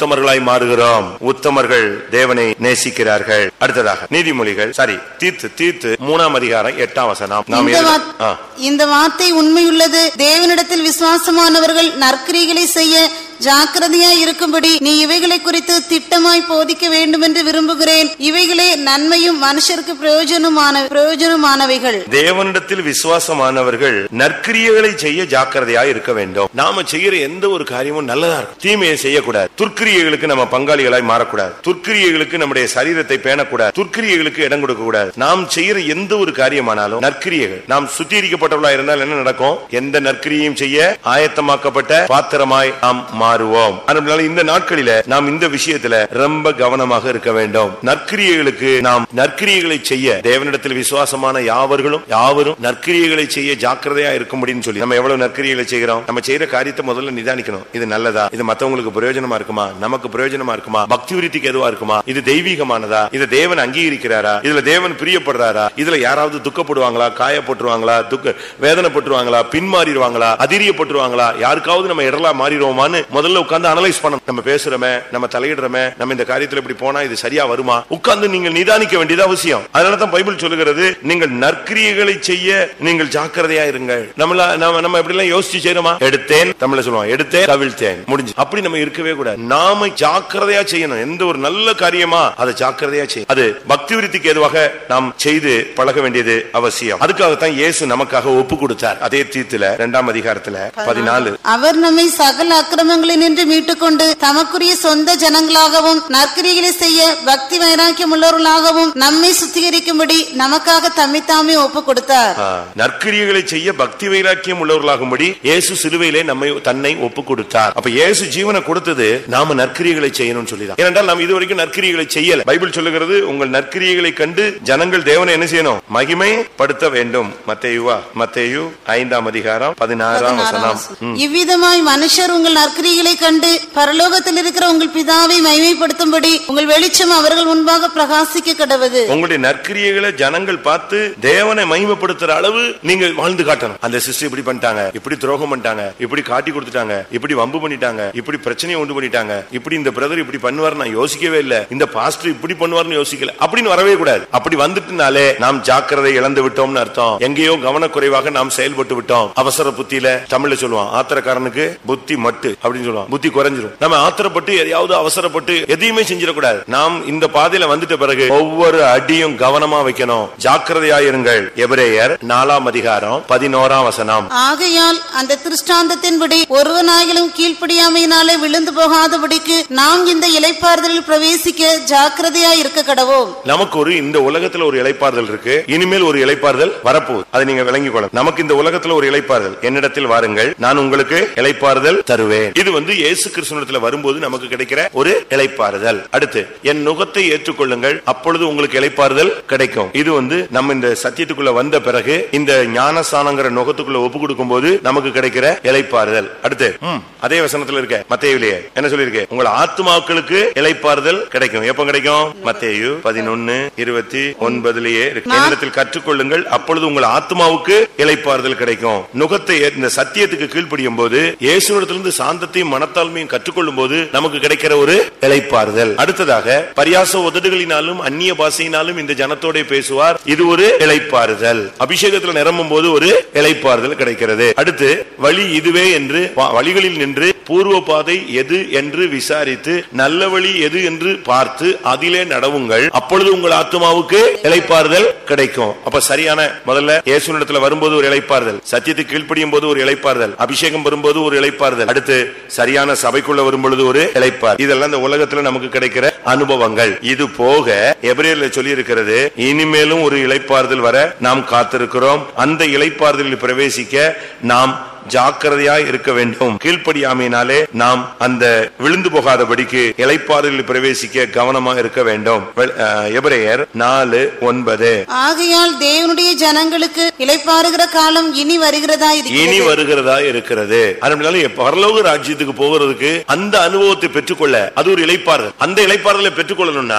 உத்தமர்களாய் மாறுகிறோம் உத்தமர்கள் தேவனை நேசிக்கிறார்கள் அடுத்ததாக நீதிமொழிகள் சாரி தீர்த்து தீர்த்து மூணாம் அதிகாரம் எட்டாம் வசனம் நாம் இந்த எது- வார்த்- ஆ. இந்த வார்த்தை உண்மையுள்ளது தேவனிடத்தில் விசுவாசமானவர்கள் நற்கிரிகளை செய்ய ஜாக்கிரதையாய் இருக்கும்படி நீ இவைகளை குறித்து திட்டமாய் போதிக்க வேண்டும் என்று விரும்புகிறேன் இவைகளே நன்மையும் மனுஷருக்கு பிரயோஜனமான பிரயோஜனமானவைகள் தேவனிடத்தில் விசுவாசமானவர்கள் நற்கிரியைகளை செய்ய ஜாக்கிரதையா இருக்க வேண்டும் நாம செய்யற எந்த ஒரு காரியமும் நல்லதா இருக்கும் தீமையை செய்யக்கூடாது துர்க்கிரியைகளுக்கு நம்ம பங்காளிகளாய் மாறக்கூடாது துர்க்கிரியைகளுக்கு நம்முடைய சரீரத்தை பேணக்கூடாது துர்க்கிரியைகளுக்கு இடம் கொடுக்க கூடாது நாம் செய்யற எந்த ஒரு காரியமானாலும் நற்கிரியைகள் நாம் சுத்திகரிக்கப்பட்டவர்களா இருந்தால் என்ன நடக்கும் எந்த நற்கிரியும் செய்ய ஆயத்தமாக்கப்பட்ட பாத்திரமாய் நாம் மாறுவோம் அதனால இந்த நாட்களில நாம் இந்த விஷயத்துல ரொம்ப கவனமாக இருக்க வேண்டும் நற்கிரியைகளுக்கு நாம் நற்கிரியைகளை செய்ய தேவனிடத்தில் விசுவாசமான யாவர்களும் யாவரும் நற்கிரியைகளை செய்ய ஜாக்கிரதையா இருக்கும்படின்னு சொல்லி நம்ம எவ்வளவு நற்கிரியைகளை செய்கிறோம் நம்ம செய்யற காரியத்தை முதல்ல நிதானிக்கணும் இது நல்லதா இது மத்தவங்களுக்கு பிரயோஜனமா இருக்குமா நமக்கு பிரயோஜனமா இருக்குமா பக்தி விருத்திக்கு எதுவா இருக்குமா இது தெய்வீகமானதா இது தேவன் அங்கீகரிக்கிறாரா இதுல தேவன் பிரியப்படுறாரா இதுல யாராவது துக்கப்படுவாங்களா காயப்பட்டுருவாங்களா துக்க வேதனைப்பட்டுருவாங்களா பின்மாறிடுவாங்களா அதிரியப்பட்டுருவாங்களா யாருக்காவது நம்ம இடலா மாறிடுவோமான்னு முதல்ல உட்கார்ந்து அனலைஸ் பண்ணணும் நம்ம பேசுறோமே நம்ம தலையிடுறோமே நம்ம இந்த காரியத்துல இப்படி போனா இது சரியா வருமா உட்கார்ந்து நீங்கள் நிதானிக்க வேண்டியது அவசியம் அதனால தான் பைபிள் சொல்லுகிறது நீங்கள் நற்கிரியைகளை செய்ய நீங்கள் ஜாக்கிரதையா இருங்கள் நம்மள நம்ம நம்ம எப்படி எல்லாம் யோசிச்சு செய்யறோமா எடுத்தேன் தமிழ்ல சொல்லுவோம் எடுத்தேன் கவிழ்த்தேன் முடிஞ்சு அப்படி நம்ம இருக்கவே கூடாது நாம ஜாக்கிரதையா செய்யணும் எந்த ஒரு நல்ல காரியமா அதை ஜாக்கிரதையா செய்யும் அது பக்தி விருத்திக்கு எதுவாக நாம் செய்து பழக வேண்டியது அவசியம் அதுக்காகத்தான் இயேசு நமக்காக ஒப்பு கொடுத்தார் அதே தீத்துல இரண்டாம் அதிகாரத்துல பதினாலு அவர் நம்மை சகல அக்கிரமங்களினின்று மீட்டுக்கொண்டு தமக்குரிய சொந்த ஜனங்களாகவும் நற்கிரிகளை செய்ய பக்தி வைராக்கியம் உள்ளவர்களாகவும் நம்மை சுத்திகரிக்கும்படி நமக்காக தம்மைத்தாமே ஒப்பு கொடுத்தார் ஆ, நற்கிரியைகளை செய்ய பக்தி வைராக்கியம் உள்ளவர்களாகும்படி இயேசு சிலுவையிலே நம்மை தன்னை ஒப்பு கொடுத்தார் அப்ப இயேசு ஜீவனை கொடுத்தது நாம நற்கிரியைகளை செய்யணும்னு சொல்லிதான் ஏனென்றால் நாம் இதுவரைக்கும் நற்கிரியைகளை செய்யல பைபிள் சொல்லுகிறது உங்கள் நற்கிரியைகளை கண்டு ஜனங்கள் தேவனை என்ன செய்யணும் மகிமை படுத்த வேண்டும் மத்தேயுவா மத்தேயு ஐந்தாம் அதிகாரம் பதினாறாம் வசனம் ம். இவ்விதமாய் மனுஷர் உங்கள் நற்கிரிகளை கண்டு பரலோகத்தில் இருக்கிற உங்கள் பிதாவை மகிமைப்படுத்தும்படி உங்கள் வெளிச்சம் அவர்கள் முன்பாக பிரகாசிக்க கடவது உங்களுடைய நற்கிரியைகளை ஜனங்கள் பார்த்து தேவனை மகிமைப்படுத்துற அளவு நீங்க வாழ்ந்து காட்டணும் அந்த சிஸ்டர் இப்படி பண்ணிட்டாங்க இப்படி துரோகம் பண்ணிட்டாங்க இப்படி காட்டி கொடுத்துட்டாங்க இப்படி வம்பு பண்ணிட்டாங்க இப்படி பிரச்சனையை உண்டு பண்ணிட்டாங்க இப்படி இந்த பிரதர் இப்படி பண்ணுவார் நான் யோசிக்கவே இல்ல இந்த பாஸ்டர் இப்படி பண்ணுவார்னு யோசிக்கல அப்படின்னு வரவே கூடாது அப்படி வந்துட்டுனாலே நாம் ஜாக்கிரதை இழந்து விட்டோம்னு அர்த்தம் எங்கேயோ கவனக்குறைவாக நாம் செயல்பட்டு விட்டோம் அவசர புத்தியில தமிழ்ல சொல்லுவான் ஆத்திரக்காரனுக்கு புத்தி மட்டு அப்படின்னு சொல்லுவான் புத்தி குறைஞ்சிரும் நம்ம ஆத்திரப்பட்டு எதையாவது அவசரப்பட்டு எதையுமே செஞ்சிடக்கூடாது நாம் இந்த பாதையில வந்துட்ட பிறகு ஒவ்வொரு அடியும் கவனமா வைக்கணும் ஜாக்கிரதையாயிருங்கள் எபிரேயர் நாலாம் அதிகாரம் பதினோராம் வசனம் ஆகையால் அந்த திருஷ்டாந்தத்தின்படி ஒருவனாகிலும் கீழ்ப்படியாமையினாலே விழுந்து போகாதபடிக்கு நாம் இந்த இலைப்பாறுதலில் பிரவேசிக்க ஜாக்கிரதையாய் இருக்க கடவோம் நமக்கு ஒரு இந்த உலகத்துல ஒரு இளைப்பாறுதல் இருக்கு இனிமேல் ஒரு இளைப்பாறுதல் வரப்போகுது அதை நீங்க விளங்கிக் கொள்ளணும் நமக்கு இந்த உலகத்துல ஒரு இளைப்பாறுதல் என்னிடத்தில் வாருங்கள் நான் உங்களுக்கு இளைப்பாறுதல் தருவேன் இது வந்து இயேசு கிறிஸ்துவத்துல வரும்போது நமக்கு கிடைக்கிற ஒரு இளைப்பாறுதல் அடுத்து என் நுகத்தை ஏற்றுக்கொள்ளுங்கள் அப்பொழுது உங்களுக்கு இளைப்பாறுதல் கிடைக்கும் இது வந்து நம்ம இந்த சத்தியத்துக்குள்ள வந்த பிறகு இந்த ஞானசானங்கிற நுகத்துக்குள்ள ஒப்பு கொடுக்கும் போது நமக்கு கிடைக்கிற இளைப்பாறுதல் அடுத்து ம், அதே வசனத்துல இருக்க மத்தேயுலயே என்ன சொல்லிருக்கு உங்கள் ஆத்மாக்களுக்கு இளைப்பாறுதல் கிடைக்கும் எப்ப கிடைக்கும் மத்தேயு பதினொன்னு இருபத்தி ஒன்பதுலயே இருக்கு என்னிடத்தில் கற்றுக்கொள்ளுங்கள் அப்பொழுது உங்கள் ஆத்மாவுக்கு இளைப்பாறுதல் கிடைக்கும் நுகத்தை ஏ- இந்த சத்தியத்துக்கு கீழ்ப்படியும் போது இயேசுவிடத்திலிருந்து சாந்தத்தையும் மனத்தாழ்மையும் கற்றுக்கொள்ளும் போது நமக்கு கிடைக்கிற ஒரு இளைப்பாறுதல் அடுத்ததாக பரியாச உதடுகளினாலும் அந்நிய பாஷையினாலும் இந்த ஜனத்தோட பேசுவார் இது ஒரு இளைப்பாறுதல் அபிஷேகத்துல நிரம்பும் போது ஒரு இளைப்பாறுதல் கிடைக்கிறது அடுத்து வழி இதுவே என்று வ- வழிகளில் நின்று பூர்வ பாதை எது என்று விசாரித்து நல்ல வழி எது என்று பார்த்து அதிலே நடவுங்கள் அப்பொழுது உங்கள் ஆத்மாவுக்கு இளைப்பாறுதல் கிடைக்கும் அப்ப சரியான முதல்ல இயேசுனிடத்துல வரும்போது ஒரு இளைப்பாறுதல் சத்தியத்துக்கு கீழ்ப்படியும் போது ஒரு இளைப்பாறுதல் அபிஷேகம் வரும்போது ஒரு இளைப்பாறுதல் அடுத்து சரியான சபைக்குள்ள வரும்பொழுது ஒரு இளைப்பாறு இதெல்லாம் இந்த உலகத்துல நமக்கு கிடைக்கிற அனுபவங்கள் இது போக எபிரேல சொல்லி இருக்கிறது இனிமேலும் ஒரு இளைப்பாறுதல் வர நாம் காத்திருக்கிறோம் அந்த இளைப்பாறுதலில் பிரவேசிக்க நாம் ஜாக்கிரதையாய் இருக்க வேண்டும் கீழ்ப்படியாமையினாலே நாம் அந்த விழுந்து போகாதபடிக்கு இளைப்பாறுதலில் பிரவேசிக்க கவனமாக இருக்க வேண்டும் வெ- அஹ், எபிரேயர் நாலு ஒன்பது ஆகையால் தேவனுடைய ஜனங்களுக்கு இளைப்பாறுகிற காலம் இனி வருகிறதா இனி இருக்கிறது வருகிறதா இருக்கிறது அதனால பரலோக ராஜ்யத்துக்கு போகிறதுக்கு அந்த அனுபவத்தை பெற்றுக்கொள்ள அது ஒரு இளைப்பாறுதல் அந்த இளைப்பாறுதலை பெற்றுக்கொள்ளணும்னா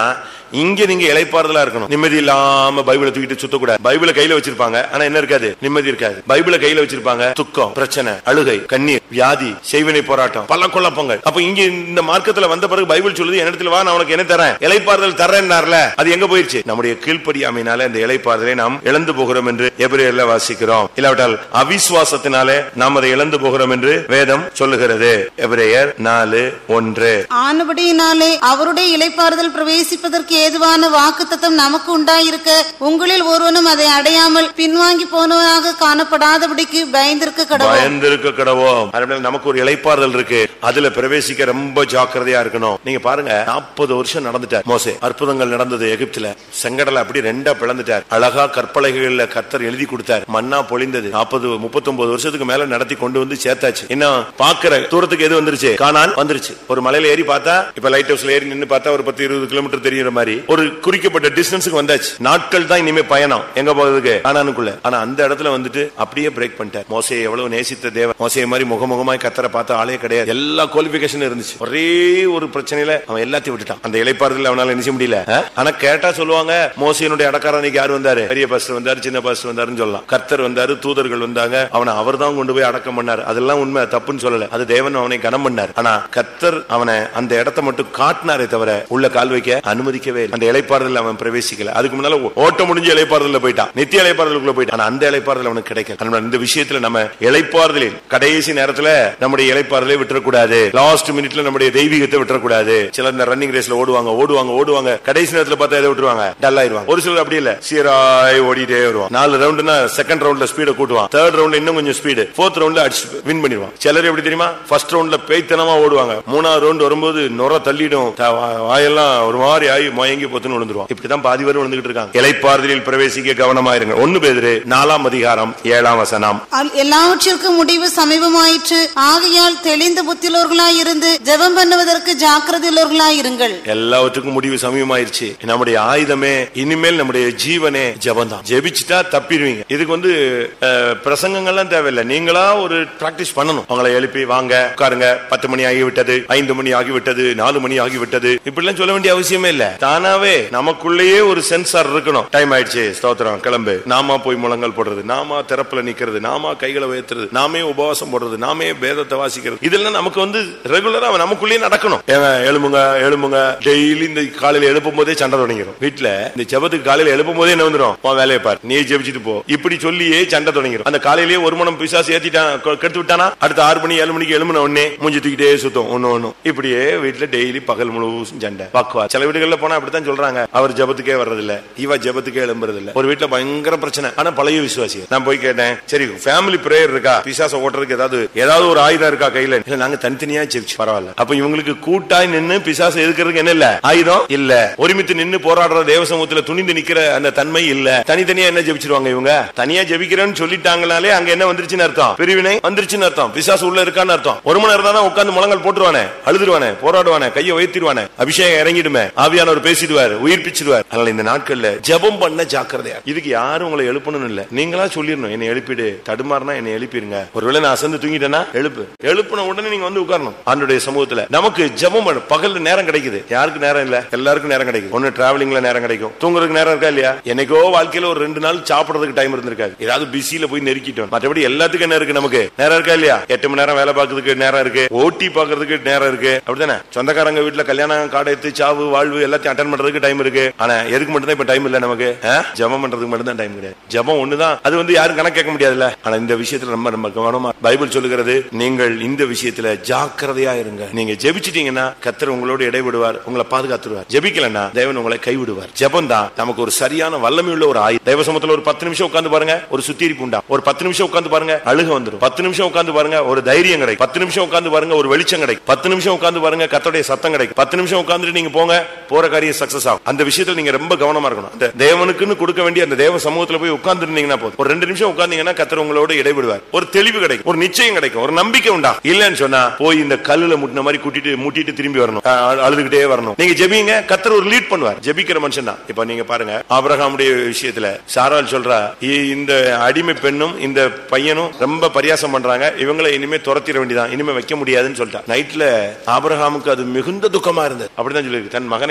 இங்க நீங்க இளைப்பாறுதலா இருக்கணும் நிம்மதி இல்லாம பைபிளை தூக்கிட்டு சுத்தக்கூடாது பைபிளை கையில வச்சிருப்பாங்க ஆனா என்ன இருக்காது நிம்மதி இருக்காது பைபிளை கையில வச்சிருப்பாங்க துக்கம் பிரச்சனை அழுகை கண்ணீர் வியாதி செய்வினை போராட்டம் பல குழப்பங்கள் அப்ப இங்க இந்த மார்க்கத்துல வந்த பிறகு பைபிள் சொல்லுது என்னிடத்துல வா நான் உனக்கு என்ன தரேன் இளைப்பாறுதல் தரேன்னார்ல அது எங்க போயிருச்சு நம்முடைய கீழ்ப்படியாமையினால இந்த இளைப்பாறுதலை நாம் இழந்து போகிறோம் என்று எபிரேயர்ல வாசிக்கிறோம் இல்லாவிட்டால் அவிசுவாசத்தினாலே நாம் அதை இழந்து போகிறோம் என்று வேதம் சொல்லுகிறது எபிரேயர் நாலு ஒன்று ஆனபடியினாலே அவருடைய இளைப்பாறுதல் பிரவேசிப்பதற்கு ஏதுவான வாக்குத்தத்தம் நமக்கு உண்டாயிருக்க உங்களில் ஒருவனும் அதை அடையாமல் பின்வாங்கி போனவனாக காணப்படாதபடிக்கு பயந்திருக்க கடவுள் பயந்திருக்க கடவோம் அதனால நமக்கு ஒரு இளைப்பாறுதல் இருக்கு அதுல பிரவேசிக்க ரொம்ப ஜாக்கிரதையா இருக்கணும் நீங்க பாருங்க நாற்பது வருஷம் நடந்துட்டார் மோசே அற்புதங்கள் நடந்தது எகிப்துல செங்கடலை அப்படி ரெண்டா பிளந்துட்டார் அழகா கற்பலகைகள்ல கர்த்தர் எழுதி கொடுத்தார் மண்ணா பொழிந்தது நாற்பது முப்பத்தொன்பது வருஷத்துக்கு மேல நடத்தி கொண்டு வந்து சேர்த்தாச்சு இன்னும் பாக்குற தூரத்துக்கு எது வந்துருச்சு காணான் வந்துருச்சு ஒரு மலையில ஏறி பார்த்தா இப்ப லைட் ஹவுஸ்ல ஏறி நின்னு பார்த்தா ஒரு பத்து இருபது கிலோமீட்டர் தெரியுற மாதிரி ஒரு குறிக்கப்பட்ட டிஸ்டன்ஸுக்கு வந்தாச்சு நாட்கள் தான் இனிமே பயணம் எங்க போறதுக்கு காணானுக்குள்ள ஆனா அந்த இடத்துல வந்துட்டு அப்படியே பிரேக் பண்ணிட்டார் மோசையை எவ்வளவு நேசித்த தேவன் மோசையை மாதிரி முகமுகமாய் கத்தரை பார்த்த ஆளே கிடையாது எல்லா குவாலிபிகேஷன் இருந்துச்சு ஒரே ஒரு பிரச்சனையில அவன் எல்லாத்தையும் விட்டுட்டான் அந்த இலைப்பாறுதல் அவனால நினைச்ச முடியல அஹ்? ஆனா கேட்டா சொல்லுவாங்க மோசையினுடைய அடக்காரனைக்கு யார் வந்தாரு பெரிய பாஸ்டர் வந்தாரு சின்ன பாஸ்டர் வந்தாருன்னு சொல்லலாம் கர்த்தர் வந்தாரு தூதர்கள் வந்தாங்க அவனை அவர் தான் கொண்டு போய் அடக்கம் பண்ணாரு அதெல்லாம் உண்மை தப்புன்னு சொல்லல அது தேவன் அவனை கனம் பண்ணார் ஆனா கர்த்தர் அவனை அந்த இடத்தை மட்டும் காட்டினாரே தவிர உள்ள கால் வைக்க அனுமதிக்கவே இல்லை அந்த இலைப்பாறுதல் அவன் பிரவேசிக்கல அதுக்கு முன்னால ஓ- ஓட்ட முடிஞ்ச இலைப்பாறுதல போயிட்டான் நித்திய இலைப்பாறுதலுக்குள்ள போயிட்டான் ஆனா அந்த இலைப்பாறுதல் அவனுக்கு கிடைக்கல அதனால இந்த விஷயத்துல நம்ம இலைப்பாறுதலில் கடைசி நேரத்துல நம்முடைய இலைப்பாறுதலை விட்டுறக்கூடாது லாஸ்ட் மினிட்ல நம்முடைய தெய்வீகத்தை விட்டுறக்கூடாது சிலர் இந்த ரன்னிங் ரேஸ்ல ஓடுவாங்க ஓடுவாங்க ஓடுவாங்க கடைசி நேரத்துல பார்த்தா எதை விட்டுருவாங்க டல் ஆயிருவாங்க ஒரு சிலர் அப்படி இல்ல சீராய் ஓடிட்டே வருவான் நாலு ரவுண்டுனா செகண்ட் ரவுண்ட்ல ஸ்பீட கூட்டுவான் தேர்ட் ரவுண்ட்ல இன்னும் கொஞ்சம் ஸ்பீடு ஃபோர்த் ரவுண்ட்ல அடிச்சு வின் பண்ணிடுவான் சிலர் எப்படி தெரியுமா ஃபர்ஸ்ட் ரவுண்ட்ல பேய்த்தனமா ஓடுவாங்க மூணாவது ரவுண்ட் வரும்போது நுர தள்ளிடும் த- வா- வாயெல்லாம் ஒரு மாதிரி ஆகி மயங்கி பொத்துன்னு விழுந்துருவான் இப்படிதான் பாதி பேர் விழுந்துகிட்டு இருக்காங்க இலைப்பாறுதலில் பிரவேசிக்க கவனமா இருங்க ஒன்னு பேரு நாலாம் அதிகாரம் ஏழாம் வசனம் அல்- எல்லாவற்றிற்கும் முடிவு சமீபமாயிற்று ஆகையால் தெளிந்த புத்தியுள்ளவர்களாய் இருந்து ஜெபம் பண்ணுவதற்கு ஜாக்கிரதையுள்ளவர்களாய் இருங்கள் எல்லாவற்றுக்கும் முடிவு சமயமாயிருச்சு நம்முடைய ஆயுதமே இனிமேல் நம்முடைய ஜீவனே ஜெபம் தான் ஜெபிச்சுட்டா தப்பிடுவீங்க இதுக்கு வந்து அஹ், பிரசங்கங்கள்லாம் தேவையில்லை நீங்களா ஒரு பிராக்டிஸ் பண்ணணும் அவங்கள எழுப்பி வாங்க உட்காருங்க பத்து மணி ஆகிவிட்டது ஐந்து மணி ஆகிவிட்டது நாலு மணி ஆகிவிட்டது இப்படிலாம் சொல்ல வேண்டிய அவசியமே இல்ல தானாவே நமக்குள்ளேயே ஒரு சென்சார் இருக்கணும் டைம் ஆயிடுச்சு ஸ்தோத்திரம் கிளம்பு நாமா போய் முழங்கால் போடுறது நாமா திறப்புல நிக்கிறது நாமா கைகளை உயர்த்துறது நாமே உபவாசம் போடுறது நாமே வேதத்தை வாசிக்கிறது இதெல்லாம் நமக்கு வந்து ரெகுலரா நமக்குள்ளேயே நடக்கணும் ஏங்க எழும்புங்க எழும்புங்க டெய்லி இந்த காலையில எழுப்பும் போதே சண்டை தொடங்கிடும் வீட்டுல இந்த ஜெபத்துக்கு காலையில எழுப்பும் போதே என்ன வந்துடும் உன் வேலையை பார் நீ ஜெபிச்சுட்டு போ இப்படி சொல்லியே சண்டை தொடங்கிடும் அந்த காலையிலேயே ஒரு மணம் பிசாசு ஏத்திட்டான் கொ- கெடுத்து விட்டானா அடுத்த ஆறு மணி ஏழு மணிக்கு எழுமுன உடனே மூஞ்சி தூக்கிட்டே சுத்தம் ஒண்ணு ஒண்ணு இப்படியே வீட்டுல டெய்லி பகல் முழுவதும் சண்டை பக்குவா சில வீடுகள்ல போனா அப்படித்தான் சொல்றாங்க அவர் ஜெபத்துக்கே வர்றதில்ல இவ ஜெபத்துக்கே எழும்புறது இல்ல ஒரு வீட்டுல பயங்கர பிரச்சனை ஆனா பழைய விசுவாசி நான் போய் கேட்டேன் சரி ஃபேமிலி பிரேயர் இருக்கா பிசாச ஓட்டுறதுக்கு ஏதாவது ஏதாவது ஒரு ஆயுதம் இருக்கா கையில இல்ல நாங்க தனித்தனியா ஜெபிச்சு பரவாயில்ல அப்ப இவங்களுக்கு கூட்டாய் நின்னு பிசாச எதுக்கிறதுக்கு என்ன இல்ல ஆயுதம் இல்ல ஒருமித்து நின்னு போராடுற தேவ சமூகத்துல துணிந்து நிக்கிற அந்த தன்மை இல்ல தனித்தனியா என்ன ஜெபிச்சிருவாங்க இவங்க தனியா ஜெபிக்கிறேன்னு சொல்லிட்டாங்கனாலே அங்க என்ன வந்துருச்சுன்னு அர்த்தம் பிரிவினை வந்துருச்சுன்னு அர்த்தம் பிசாசு உள்ள இருக்கான்னு அர்த்தம் ஒரு மணி நேரம் தான் உட்கார்ந்து முழங்கால் போட்டுருவானே அழுதுருவானே போராடுவானே கையை உயர்த்திடுவானே அபிஷேகம் இறங்கிடுமே ஆவியானவர் பேசிடுவார் உயிர்ப்பிச்சிடுவார் அதனால இந்த நாட்கள்ல ஜெபம் பண்ண ஜாக்கிரதையா இதுக்கு யாரும் உங்களை எழுப்பணும்னு இல்ல நீங்களா சொல்லிடணும் என்னை எழுப்பிடு தடுமாறினா என்னை எழுப்பிருங்க ஒருவேளை நான் அசந்து தூங்கிட்டேன்னா எழுப்பு எழுப்புன உடனே நீங்க வந்து உட்காரணும் ஆண்டுடைய சமூகத்துல நமக்கு ஜெபம் பண்ண பகல்ல நேரம் கிடைக்குது யாருக்கு நேரம் இல்ல எல்லாருக்கும் நேரம் கிடைக்கும் ஒண்ணு டிராவலிங்ல நேரம் கிடைக்கும் தூங்குறதுக்கு நேரம் இருக்கா இல்லையா என்னைக்கோ வாழ்க்கையில ஒரு ரெண்டு நாள் சாப்பிடுறதுக்கு டைம் இருந்திருக்காது ஏதாவது பிஸியில போய் நெருக்கிட்டோம் மற்றபடி எல்லாத்துக்கும் என்ன இருக்கு நமக்கு நேரம் இருக்கா இல்லையா எட்டு மணி நேரம் வேலை பார்க்கறதுக்கு நேரம் இருக்கு ஓட்டி பாக்குறதுக்கு நேரம் இருக்கு அப்படிதானே சொந்தக்காரங்க வீட்டுல கல்யாணம் காடை எடுத்து சாவு வாழ்வு எல்லாத்தையும் அட்டன் பண்றதுக்கு டைம் இருக்கு ஆனா எதுக்கு மட்டும் தான் இப்ப டைம் இல்ல நமக்கு ஆ? ஜெபம் பண்றதுக்கு மட்டும் தான் டைம் கிடையாது ஜெபம் ஒண்ணுதான் அது வந்து யாரும் கணக்கு கேட்க முடியாதுல்ல ஆனா இந்த விஷயத்துல நம்ம நம்ம கவனமா பைபிள் சொல்லுகிறது நீங்கள் இந்த விஷயத்துல ஜாக்கிரதையா இருங்க நீங்க ஜெபிச்சிட்டீங்கன்னா கத்தர் உங்களோட இடைவிடுவார் உங்களை பாதுகாத்துருவார் ஜெபிக்கலன்னா தேவன் உங்களை கைவிடுவார் ஜெபம் தான் நமக்கு ஒரு சரியான வல்லமை உள்ள ஒரு ஆயுதம் தேவ சமூகத்துல ஒரு பத்து நிமிஷம் உட்கார்ந்து பாருங்க ஒரு சுத்திரிப்பு உண்டா ஒரு பத்து நிமிஷம் உட்கார்ந்து பாருங்க அழுக வந்துரும் பத்து நிமிஷம் உட்கார்ந்து பாருங்க ஒரு தைரியம் கிடைக்கும் பத்து நிமிஷம் உட்கார்ந்து பாருங்க ஒரு வெளிச்சம் கிடைக்கும் பத்து நிமிஷம் உட்கார்ந்து பாருங்க கத்தோடைய சத்தம் கிடைக்கும் பத்து நிமிஷம் உட்கார்ந்துட்டு நீங்க போங்க போற காரியம் சக்சஸ் ஆகும் அந்த விஷயத்துல நீங்க ரொம்ப கவனமா இருக்கணும் அந்த தேவனுக்குன்னு கொடுக்க வேண்டிய அந்த தேவ சமூகத்துல போய் உட்கார்ந்து இருந்தீங்கன்னா போதும் ஒரு ரெண்டு நிமிஷம் உட்கார்ந்தீங்கன்னா கத்தர் உங்களோட இடைவிடுவார் ஒரு தெளிவு கிடைக்கும் ஒரு நிச்சயம் கிடைக்கும் ஒரு நம்பிக்கை உண்டா இல்லன்னு சொன்னா போய் இந்த கல்லுல முட்டின மாதிரி கூட்டிட்டு முட்டிட்டு திரும்பி வரணும் அஹ் அழுதுகிட்டே வரணும் நீங்க ஜெபிங்க கத்தர் ஒரு லீட் பண்ணுவார் ஜெபிக்கிற மனுஷன் தான் இப்ப நீங்க பாருங்க ஆபிரகாமுடைய விஷயத்துல சாரால் சொல்றா "இ- இந்த அடிமை பெண்ணும் இந்த பையனும் ரொம்ப பரியாசம் பண்றாங்க இவங்களை இனிமே துரத்திட வேண்டியதான் இனிமே வைக்க முடியாதுன்னு சொல்லிட்டா நைட்ல ஆபிரகாமுக்கு அது மிகுந்த துக்கமா இருந்தது அப்படிதான் சொல்லியிருக்கு தன் மகனை குறித்து சொல்லும்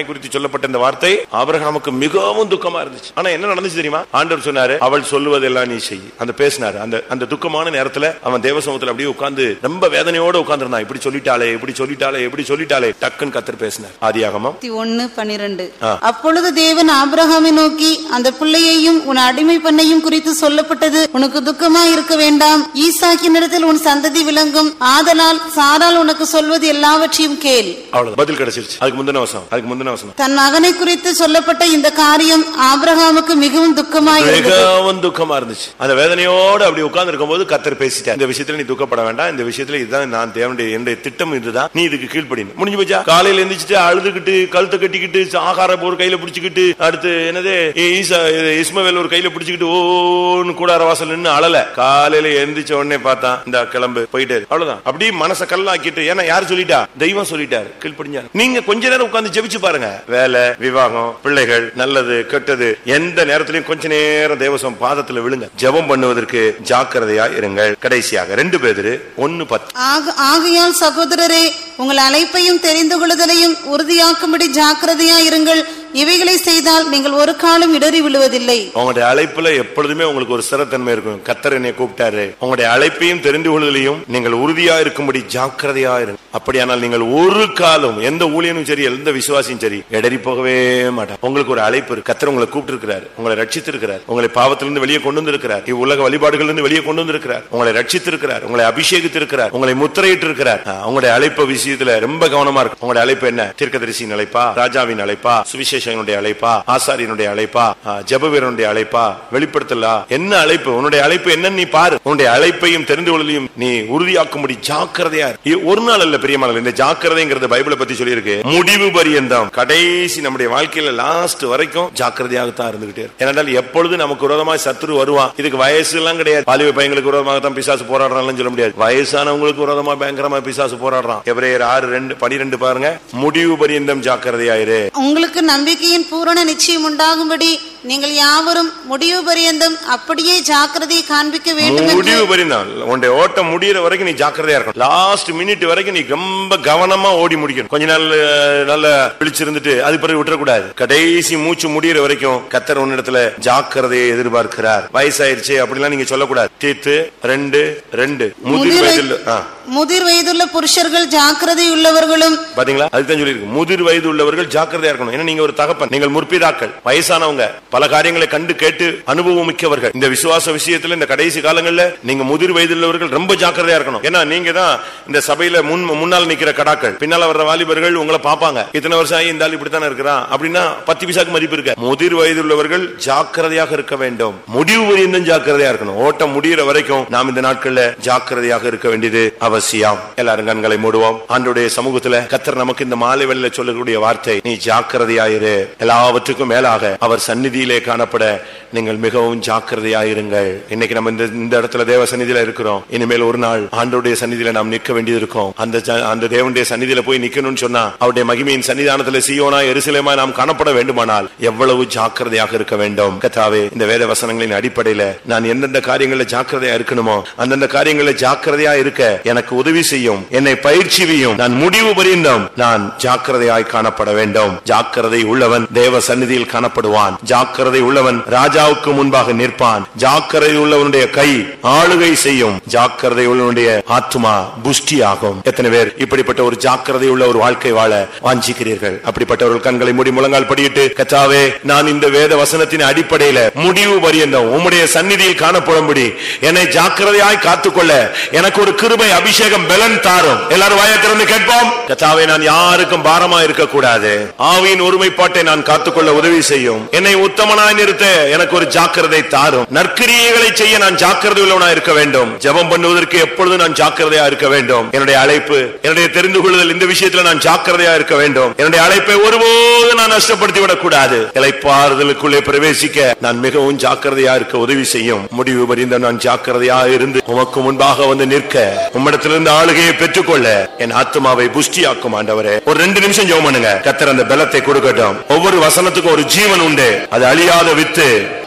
சொல்லப்பட்ட இந்த வார்த்தை ஆபிரகாமுக்கு மிகவும் துக்கமா இருந்துச்சு ஆனா என்ன நடந்துச்சு தெரியுமா ஆண்டவர் சொன்னாரு அவள் சொல்லுவதெல்லாம் நீ செய் அந்த பேசினாரு அந்த அந்த துக்கமான நேரத்துல அவன் தேவசமத்துல அப்படியே உட்கார்ந்து ரொம்ப வேதனையோட உட்கார்ந்திருந்தான் இப்படி சொல்லிட்டாளே இப்படி சொல்லிட்டாளே இப்படி சொல்லிட்டாளே டக்குன்னு கத்தர் பேசினார் ஆதியாகமம் ஒன்னு பனிரெண்டு ஆ. அப்பொழுது தேவன் ஆபிரகாமை நோக்கி அந்த பிள்ளையையும் உன் அடிமை பெண்ணையும் குறித்து சொல்லப்பட்டது உனக்கு துக்கமா இருக்க வேண்டாம் ஈசாக்கினிடத்தில் உன் சந்ததி விளங்கும் ஆதலால் சாரால் உனக்கு சொல்வது எல்லாவற்றையும் கேள் அவ்வளவு பதில் கிடைச்சிருச்சு அதுக்கு முந்தின வசனம் அதுக்கு முந்தின வசனம் தன் மகனை குறித்து சொல்லப்பட்ட இந்த காரியம் ஆபிரகாமுக்கு மிகவும் துக்கமாயிருந்தது மிகவும் துக்கமா இருந்துச்சு அந்த வேதனையோட அப்படி உட்கார்ந்து இருக்கும்போது கத்தர் பேசிட்டார் இந்த விஷயத்துல நீ துக்கப்பட வேண்டாம் இந்த விஷயத்துல இதுதான் நான் தேவனுடைய என்னுடைய திட்டம் இதுதான் நீ இதுக்கு கீழ்ப்படினு முடிஞ்சு போச்சா காலையில எந்திரிச்சிட்டு அழுதுகிட்டு கழுத்தை கட்டிக்கிட்டு ஆகார ஒரு கையில பிடிச்சுக்கிட்டு அடுத்து என்னது ஈசா இஸ்மவேல் ஒரு கையில பிடிச்சுக்கிட்டு ஓன்னு கூடார வாசல் நின்னு அழல காலையில எந்திரிச்ச உடனே பார்த்தான் இந்த கிளம்பு போயிட்டு அவ்வளவுதான் அப்படியே மனசை கல்லாக்கிட்டு ஏன்னா யார் சொல்லிட்டா தெய்வம் சொல்லிட்டாரு கீழ்ப்படிஞ்சாரு நீங்க கொஞ்ச நேரம் உட்கார்ந்து ஜெபிச்சு பாருங்க வேலை விவாகம் பிள்ளைகள் நல்லது கெட்டது எந்த நேரத்திலையும் கொஞ்ச நேரம் தேவசம் பாதத்துல விழுங்க ஜெபம் பண்ணுவதற்கு ஜாக்கிரதையா இருங்கள் கடைசியாக ரெண்டு பேரு ஒன்னு பத்து ஆக- ஆகையால் சகோதரரே உங்கள் அழைப்பையும் தெரிந்து கொள்ளுதலையும் உறுதியாக்கும்படி ஜாக்கிரதையா இருங்கள் இவைகளை செய்தால் நீங்கள் ஒரு காலம் இடறி விழுவதில்லை உங்களுடைய அழைப்புல எப்பொழுதுமே உங்களுக்கு ஒரு சிறத்தன்மை இருக்கும் கத்தர் என்னை கூப்பிட்டாரு உங்களுடைய அழைப்பையும் தெரிந்து கொள்வதிலையும் நீங்கள் உறுதியா இருக்கும்படி ஜாக்கிரதையா இருங்க அப்படியானால் நீங்கள் ஒரு காலம் எந்த ஊழியனும் சரி எந்த விசுவாசியும் சரி இடறி போகவே மாட்டாங்க உங்களுக்கு ஒரு அழைப்பு இருக்கு கத்தர் உங்களை கூப்பிட்டு இருக்கிறார் உங்களை ரட்சித்திருக்கிறார் உங்களை பாவத்திலிருந்து வெளியே கொண்டு வந்திருக்கிறார் இவ்வுலக வழிபாடுகளிலிருந்து வெளியே கொண்டு வந்திருக்கிறார் உங்களை ரட்சித்திருக்கிறார் உங்களை அபிஷேகித்திருக்கிறார் உங்களை முத்திரையிட்டு இருக்கிறார் உங்களுடைய அழைப்பு விஷயத்துல ரொம்ப கவனமா இருக்கு உங்களுடைய அழைப்பு என்ன தீர்க்கதரிசியின் அழைப்பா ராஜாவின் அழைப்பா சுவிசேஷனுடைய அழைப்பா ஆசாரியனுடைய அழைப்பா ஆ, ஜெபவீரனுடைய அழைப்பா வெளிப்படுத்தலா என்ன அழைப்பு உன்னுடைய அழைப்பு என்னன்னு நீ பாரு உன்னுடைய அழைப்பையும் தெரிந்து கொள்ளையும் நீ உறுதியாக்கும்படி ஜாக்கிரதையா இரு. இது ஒரு நாள் அல்ல பெரியமான இந்த ஜாக்கிரதைங்கிறது பைபிளை பத்தி சொல்லியிருக்கு முடிவு பரியந்தம் கடைசி நம்முடைய வாழ்க்கையில லாஸ்ட் வரைக்கும் ஜாக்கிரதையாகத்தான் இருந்துகிட்டே இருக்கு ஏனென்றால் எப்பொழுது நமக்கு விரோதமாய் சத்துரு வருவான் இதுக்கு வயசு எல்லாம் கிடையாது வாலிப பையங்களுக்கு விரோதமாகத்தான் பிசாசு போராடுறான்னு சொல்ல முடியாது வயசானவங்களுக்கு விரோதமா பயங்கரமா பிசாசு போராடுறான் எவரேயர் ஆறு ரெண்டு பனிரெண்டு பாருங்க முடிவு பரியந்தம் ஜாக்கிரதையாயிரு உங்களுக்கு நம்பிக்கையின் பூரண நிச்சயம் உண்டாகும்படி நீங்கள் யாவரும் முடிவு பரியந்தம் அப்படியே ஜாக்கிரதையை காண்பிக்க வேண்டும் என்று முடிவு பரிந்தால் உன்னுடைய ஓட்டம் முடியிற வரைக்கும் நீ ஜாக்கிரதையா இருக்கணும் லாஸ்ட் மினிட் வரைக்கும் நீ ரொம்ப கவனமா ஓடி முடிக்கணும் கொஞ்ச நாள் அஹ், நல்லா விழிச்சிருந்துட்டு அது பிறகு விட்டுறக்கூடாது கடைசி மூச்சு முடியிற வரைக்கும் கத்தர் உன்னிடத்துல ஜாக்கிரதையை எதிர்பார்க்கிறார் வயசாயிருச்சு அப்படிலாம் நீங்க சொல்லக்கூடாது தீர்த்து ரெண்டு ரெண்டு முதிர் முதிர் வயதில் ஆ. முதிர் வயதுள்ள புருஷர்கள் ஜாக்கிரதை உள்ளவர்களும் பாத்தீங்களா அதுதான் சொல்லியிருக்கு முதிர் வயது உள்ளவர்கள் ஜாக்கிரதையா இருக்கணும் ஏன்னா நீங்க ஒரு தகப்பன் நீங்கள் முற்பிதாக்கள் வயசானவங்க பல காரியங்களை கண்டு கேட்டு அனுபவம் மிக்கவர்கள் இந்த விசுவாச விஷயத்துல இந்த கடைசி காலங்கள்ல நீங்க முதிர் வயது உள்ளவர்கள் ரொம்ப ஜாக்கிரதையா இருக்கணும் ஏன்னா நீங்க தான் இந்த சபையில முன் முன்னால் நிக்கிற கடாக்கள் பின்னால வர்ற வாலிபர்கள் உங்களை பார்ப்பாங்க இத்தனை வருஷம் ஆகி இந்த ஆள் இப்படித்தானே இருக்கிறான் அப்படின்னா பத்து பிசாக்கு மதிப்பு இருக்கு முதிர் வயது உள்ளவர்கள் ஜாக்கிரதையாக இருக்க வேண்டும் முடிவு வரையும் ஜாக்கிரதையா இருக்கணும் ஓட்டம் முடியிற வரைக்கும் நாம் இந்த நாட்கள்ல ஜாக்கிரதையாக இருக்க வேண்டியது அவசியம் எல்லாரும் கண்களை மூடுவோம் ஆண்டுடைய சமூகத்துல கத்தர் நமக்கு இந்த மாலை வேளையில சொல்லக்கூடிய வார்த்தை நீ ஜாக்கிரதையாயிரு எல்லாவற்றுக்கும் மேலாக அவர் சந்நிதியிலே காணப்பட நீங்கள் மிகவும் ஜாக்கிரதையாயிருங்கள் இன்னைக்கு நம்ம இந்த இந்த இடத்துல தேவ சந்நிதியில இருக்கிறோம் இனிமேல் ஒரு நாள் ஆண்டோடைய சந்நிதியில நாம் நிற்க வேண்டியது இருக்கும் அந்த ஜ- அந்த தேவனுடைய சந்நிதியில போய் நிக்கணும்னு சொன்னா அவருடைய மகிமையின் சன்னிதானத்துல சீயோனா எருசலேமா நாம் காணப்பட வேண்டுமானால் எவ்வளவு ஜாக்கிரதையாக இருக்க வேண்டும் கத்தாவே இந்த வேத வசனங்களின் அடிப்படையில நான் எந்தெந்த காரியங்கள்ல ஜாக்கிரதையா இருக்கணுமோ அந்தந்த காரியங்கள்ல ஜாக்கிரதையா இருக்க எனக்கு உதவி செய்யும் என்னை பயிற்சிவியும் நான் முடிவு பரிந்தும் நான் ஜாக்கிரதையாய் காணப்பட வேண்டும் ஜாக்கிரதை உள்ளவன் தேவ சந்நிதியில் காணப்படுவான் ஜாக்கிரதை உள்ளவன் ராஜாவுக்கு முன்பாக நிற்பான் ஜாக்கிரதை உள்ளவனுடைய கை ஆளுகை செய்யும் ஜாக்கிரதை உள்ளவனுடைய ஆத்மா புஷ்டியாகும் எத்தனை பேர் இப்படிப்பட்ட ஒரு ஜாக்கிரதை உள்ள ஒரு வாழ்க்கை வாழ வாஞ்சிக்கிறீர்கள் அப்படிப்பட்டவர்கள் கண்களை மூடி முழங்கால் படியிட்டு கத்தாவே நான் இந்த வேத வசனத்தின் அடிப்படையில முடிவு பரியந்தம் உம்முடைய சந்நிதியில் காணப்படும்படி என்னை ஜாக்கிரதையாய் காத்துக்கொள்ள எனக்கு ஒரு கிருபை அபிஷேகம் பலன் தாரும் எல்லாரும் வாயை திறந்து கேட்போம் கத்தாவே நான் யாருக்கும் பாரமா இருக்க கூடாது ஆவியின் ஒருமைப்பாட்டை நான் காத்துக்கொள்ள உதவி செய்யும் என்னை உத்தமனாய் நிறுத்த எனக்கு ஒரு ஜாக்கிரதை தாரும் நற்கிரியைகளை செய்ய நான் ஜாக்கிரதை உள்ளவனாய் இருக்க வேண்டும் ஜெபம் பண்ணுவதற்கு எப்பொழுதும் நான் ஜாக்கிரதையா இருக்க வேண்டும் என்னுடைய அழைப்பு என்னுடைய தெரிந்து கொள்ளுதல் இந்த விஷயத்துல நான் ஜாக்கிரதையா இருக்க வேண்டும் என்னுடைய அழைப்பை ஒருபோதும் நான் நஷ்டப்படுத்தி விடக் கூடாது இலைப்பாறுதலுக்குள்ளே பிரவேசிக்க நான் மிகவும் ஜாக்கிரதையா இருக்க உதவி செய்யும் முடிவு பரிந்த நான் ஜாக்கிரதையா இருந்து உமக்கு முன்பாக வந்து நிற்க உம்மிடத்திலிருந்து ஆளுகையை பெற்றுக்கொள்ள என் ஆத்மாவை புஷ்டியாக்கும் ஆண்டவரே ஒரு ரெண்டு நிமிஷம் ஜெபம் பண்ணுங்க கத்தர் அந்த பலத்தை கொடுக்கட்டும் ஒவ்வொரு வசனத்துக்கும் ஒரு ஜீவன் உண்டு அது அழியாத வித்து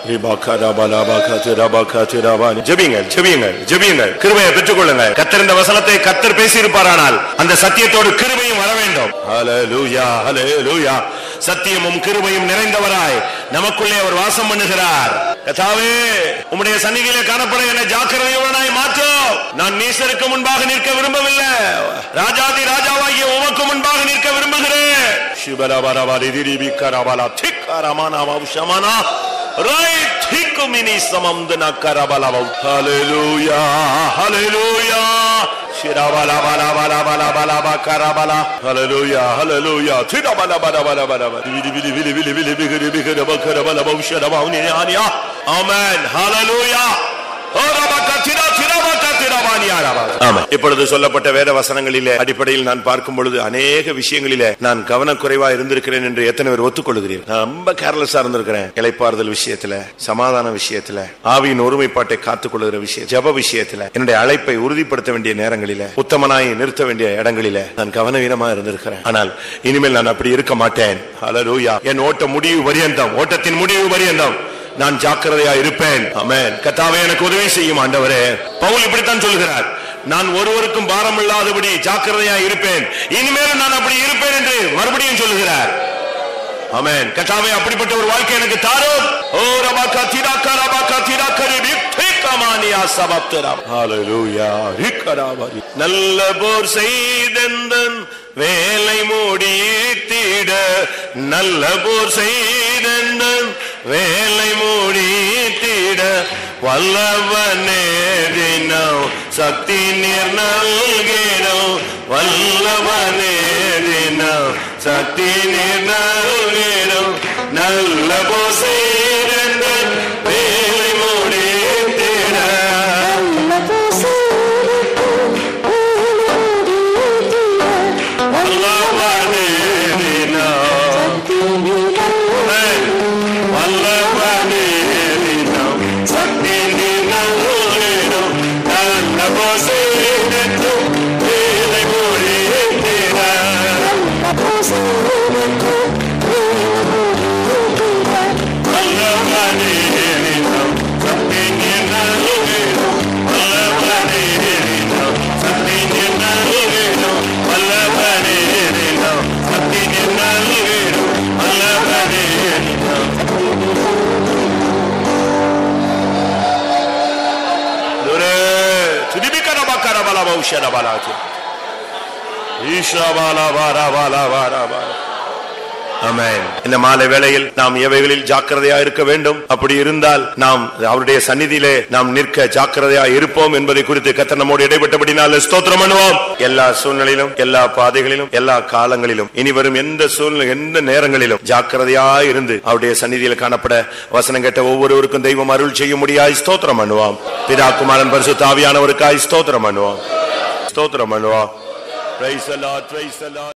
ஜெபியுங்கள் ஜெபியுங்கள் ஜெபியுங்கள் கிருபையை பெற்றுக்கொள்ளுங்கள் கத்தர் இந்த வசனத்தை கத்தர் பேசியிருப்பாரானால் அந்த சத்தியத்தோடு கிருபையும் வர வேண்டும் ஹalleluya ஹalleluya சத்தியமும் கிருபையும் நிறைந்தவராய் நமக்குள்ளே அவர் வாசம் பண்ணுகிறார் கதாவே உம்முடைய சன்னிதியிலே காணப்பட என்னை ஜாக்கிரதையுடனாய் மாற்றும் நான் நீசருக்கு முன்பாக நிற்க விரும்பவில்லை ராஜாதி ராஜாவாகிய உமக்கு முன்பாக நிற்க விரும்புகிறேன் சிவரவரவரி திரிபி கரபலா திக்கரமானாவா உஷமானா Right, hikumini samamdana karabalavau. Hallelujah, hallelujah. Shirabala bala bala bala bala bala karabala. Hallelujah, hallelujah. Tirabala bala bala bala bala. Vili vili vili vili vili bigiri bigiri bakara bala bau shirabau ni aniya. Amen. Hallelujah. ஓரபக்க திரா திரபக்க திரபானி ஆரபா. ஆமென். இப்பொழுது சொல்லப்பட்ட வேத வசனங்களிலே அடிப்படையில் நான் பார்க்கும் பொழுது அநேக விஷயங்களிலே நான் கவனக்குறைவா இருந்திருக்கிறேன் என்று எத்தனை பேர் ஒத்துக்கொள்கிறீர்கள் நான் ரொம்ப கேர்லெஸ்ஸா இருந்திருக்கிறேன் இளைப்பாறுதல் விஷயத்துல சமாதான விஷயத்துல ஆவியின் ஒருமைப்பாட்டை காத்துக் கொள்கிற விஷயம் ஜப விஷயத்துல என்னுடைய அழைப்பை உறுதிப்படுத்த வேண்டிய நேரங்களில உத்தமனாய் நிறுத்த வேண்டிய இடங்களில நான் கவனவீனமா இருந்திருக்கிறேன் ஆனால் இனிமேல் நான் அப்படி இருக்க மாட்டேன் ஹalleluya என் ஓட்ட முடிவு பரியந்தம் ஓட்டத்தின் முடிவு பரியந்தம் நான் ஜாக்கிரதையா இருப்பேன் ஆமென் கத்தாவே எனக்கு உதவி செய்யும் ஆண்டவரே பவுல் இப்படித்தான் சொல்கிறார் நான் ஒருவருக்கும் பாரம் இல்லாதபடி ஜாக்கிரதையா இருப்பேன் இனிமேலும் நான் அப்படி இருப்பேன் என்று மறுபடியும் சொல்லுகிறார் ஆமென் கத்தாவே அப்படிப்பட்ட ஒரு வாழ்க்கை எனக்கு தாரும் ஓ ரபாக்கா திராக்கா ரபாக்கா திராக்கரி வித்தேக்கமானியா சபப்தரம் ஹalleluya ரிக்கராவரி நல்ல போர் செய்தந்தன் வேலை முடித்திட நல்ல போர் செய்தந்தன் வேலை முடித்திட வல்லவனே தினம் சக்தி நீர் நல்கிடும் வல்லவனே தினம் சக்தி நீர் நல்கிடும் நல்ல போர் செய்தந்தன் வேலை முடித்திட வல்லவனே தினம் வல்லவனே தினம் சக்தி நீர் நல்கிடும் நல்ல போர் செய்தந்தன் வேலை முடித்திட Amen. இந்த மாலை வேளையில் நாம் எவைகளில் ஜாக்கிரதையா இருக்க வேண்டும் அப்படி இருந்தால் நாம் அவருடைய சந்நிதியிலே நாம் நிற்க ஜாக்கிரதையா இருப்போம் என்பதை குறித்து கத்த நம்மோடு இடைப்பட்டபடினால ஸ்தோத்திரம் பண்ணுவோம் எல்லா சூழ்நிலையிலும் எல்லா பாதைகளிலும் எல்லா காலங்களிலும் இனி வரும் எந்த சூழ்நிலை எந்த நேரங்களிலும் ஜாக்கிரதையா இருந்து அவருடைய சந்நிதியில் காணப்பட வசனம் கேட்ட ஒவ்வொருவருக்கும் தெய்வம் அருள் செய்ய முடியாய் ஸ்தோத்திரம் பண்ணுவோம் பிதா குமாரன் பரிசு தாவியானவருக்காய் ஸ்தோத்திரம் பண்ணுவோம் ஸ்தோத்திரம் பண்ணுவோம் Praise the Lord, praise the Lord.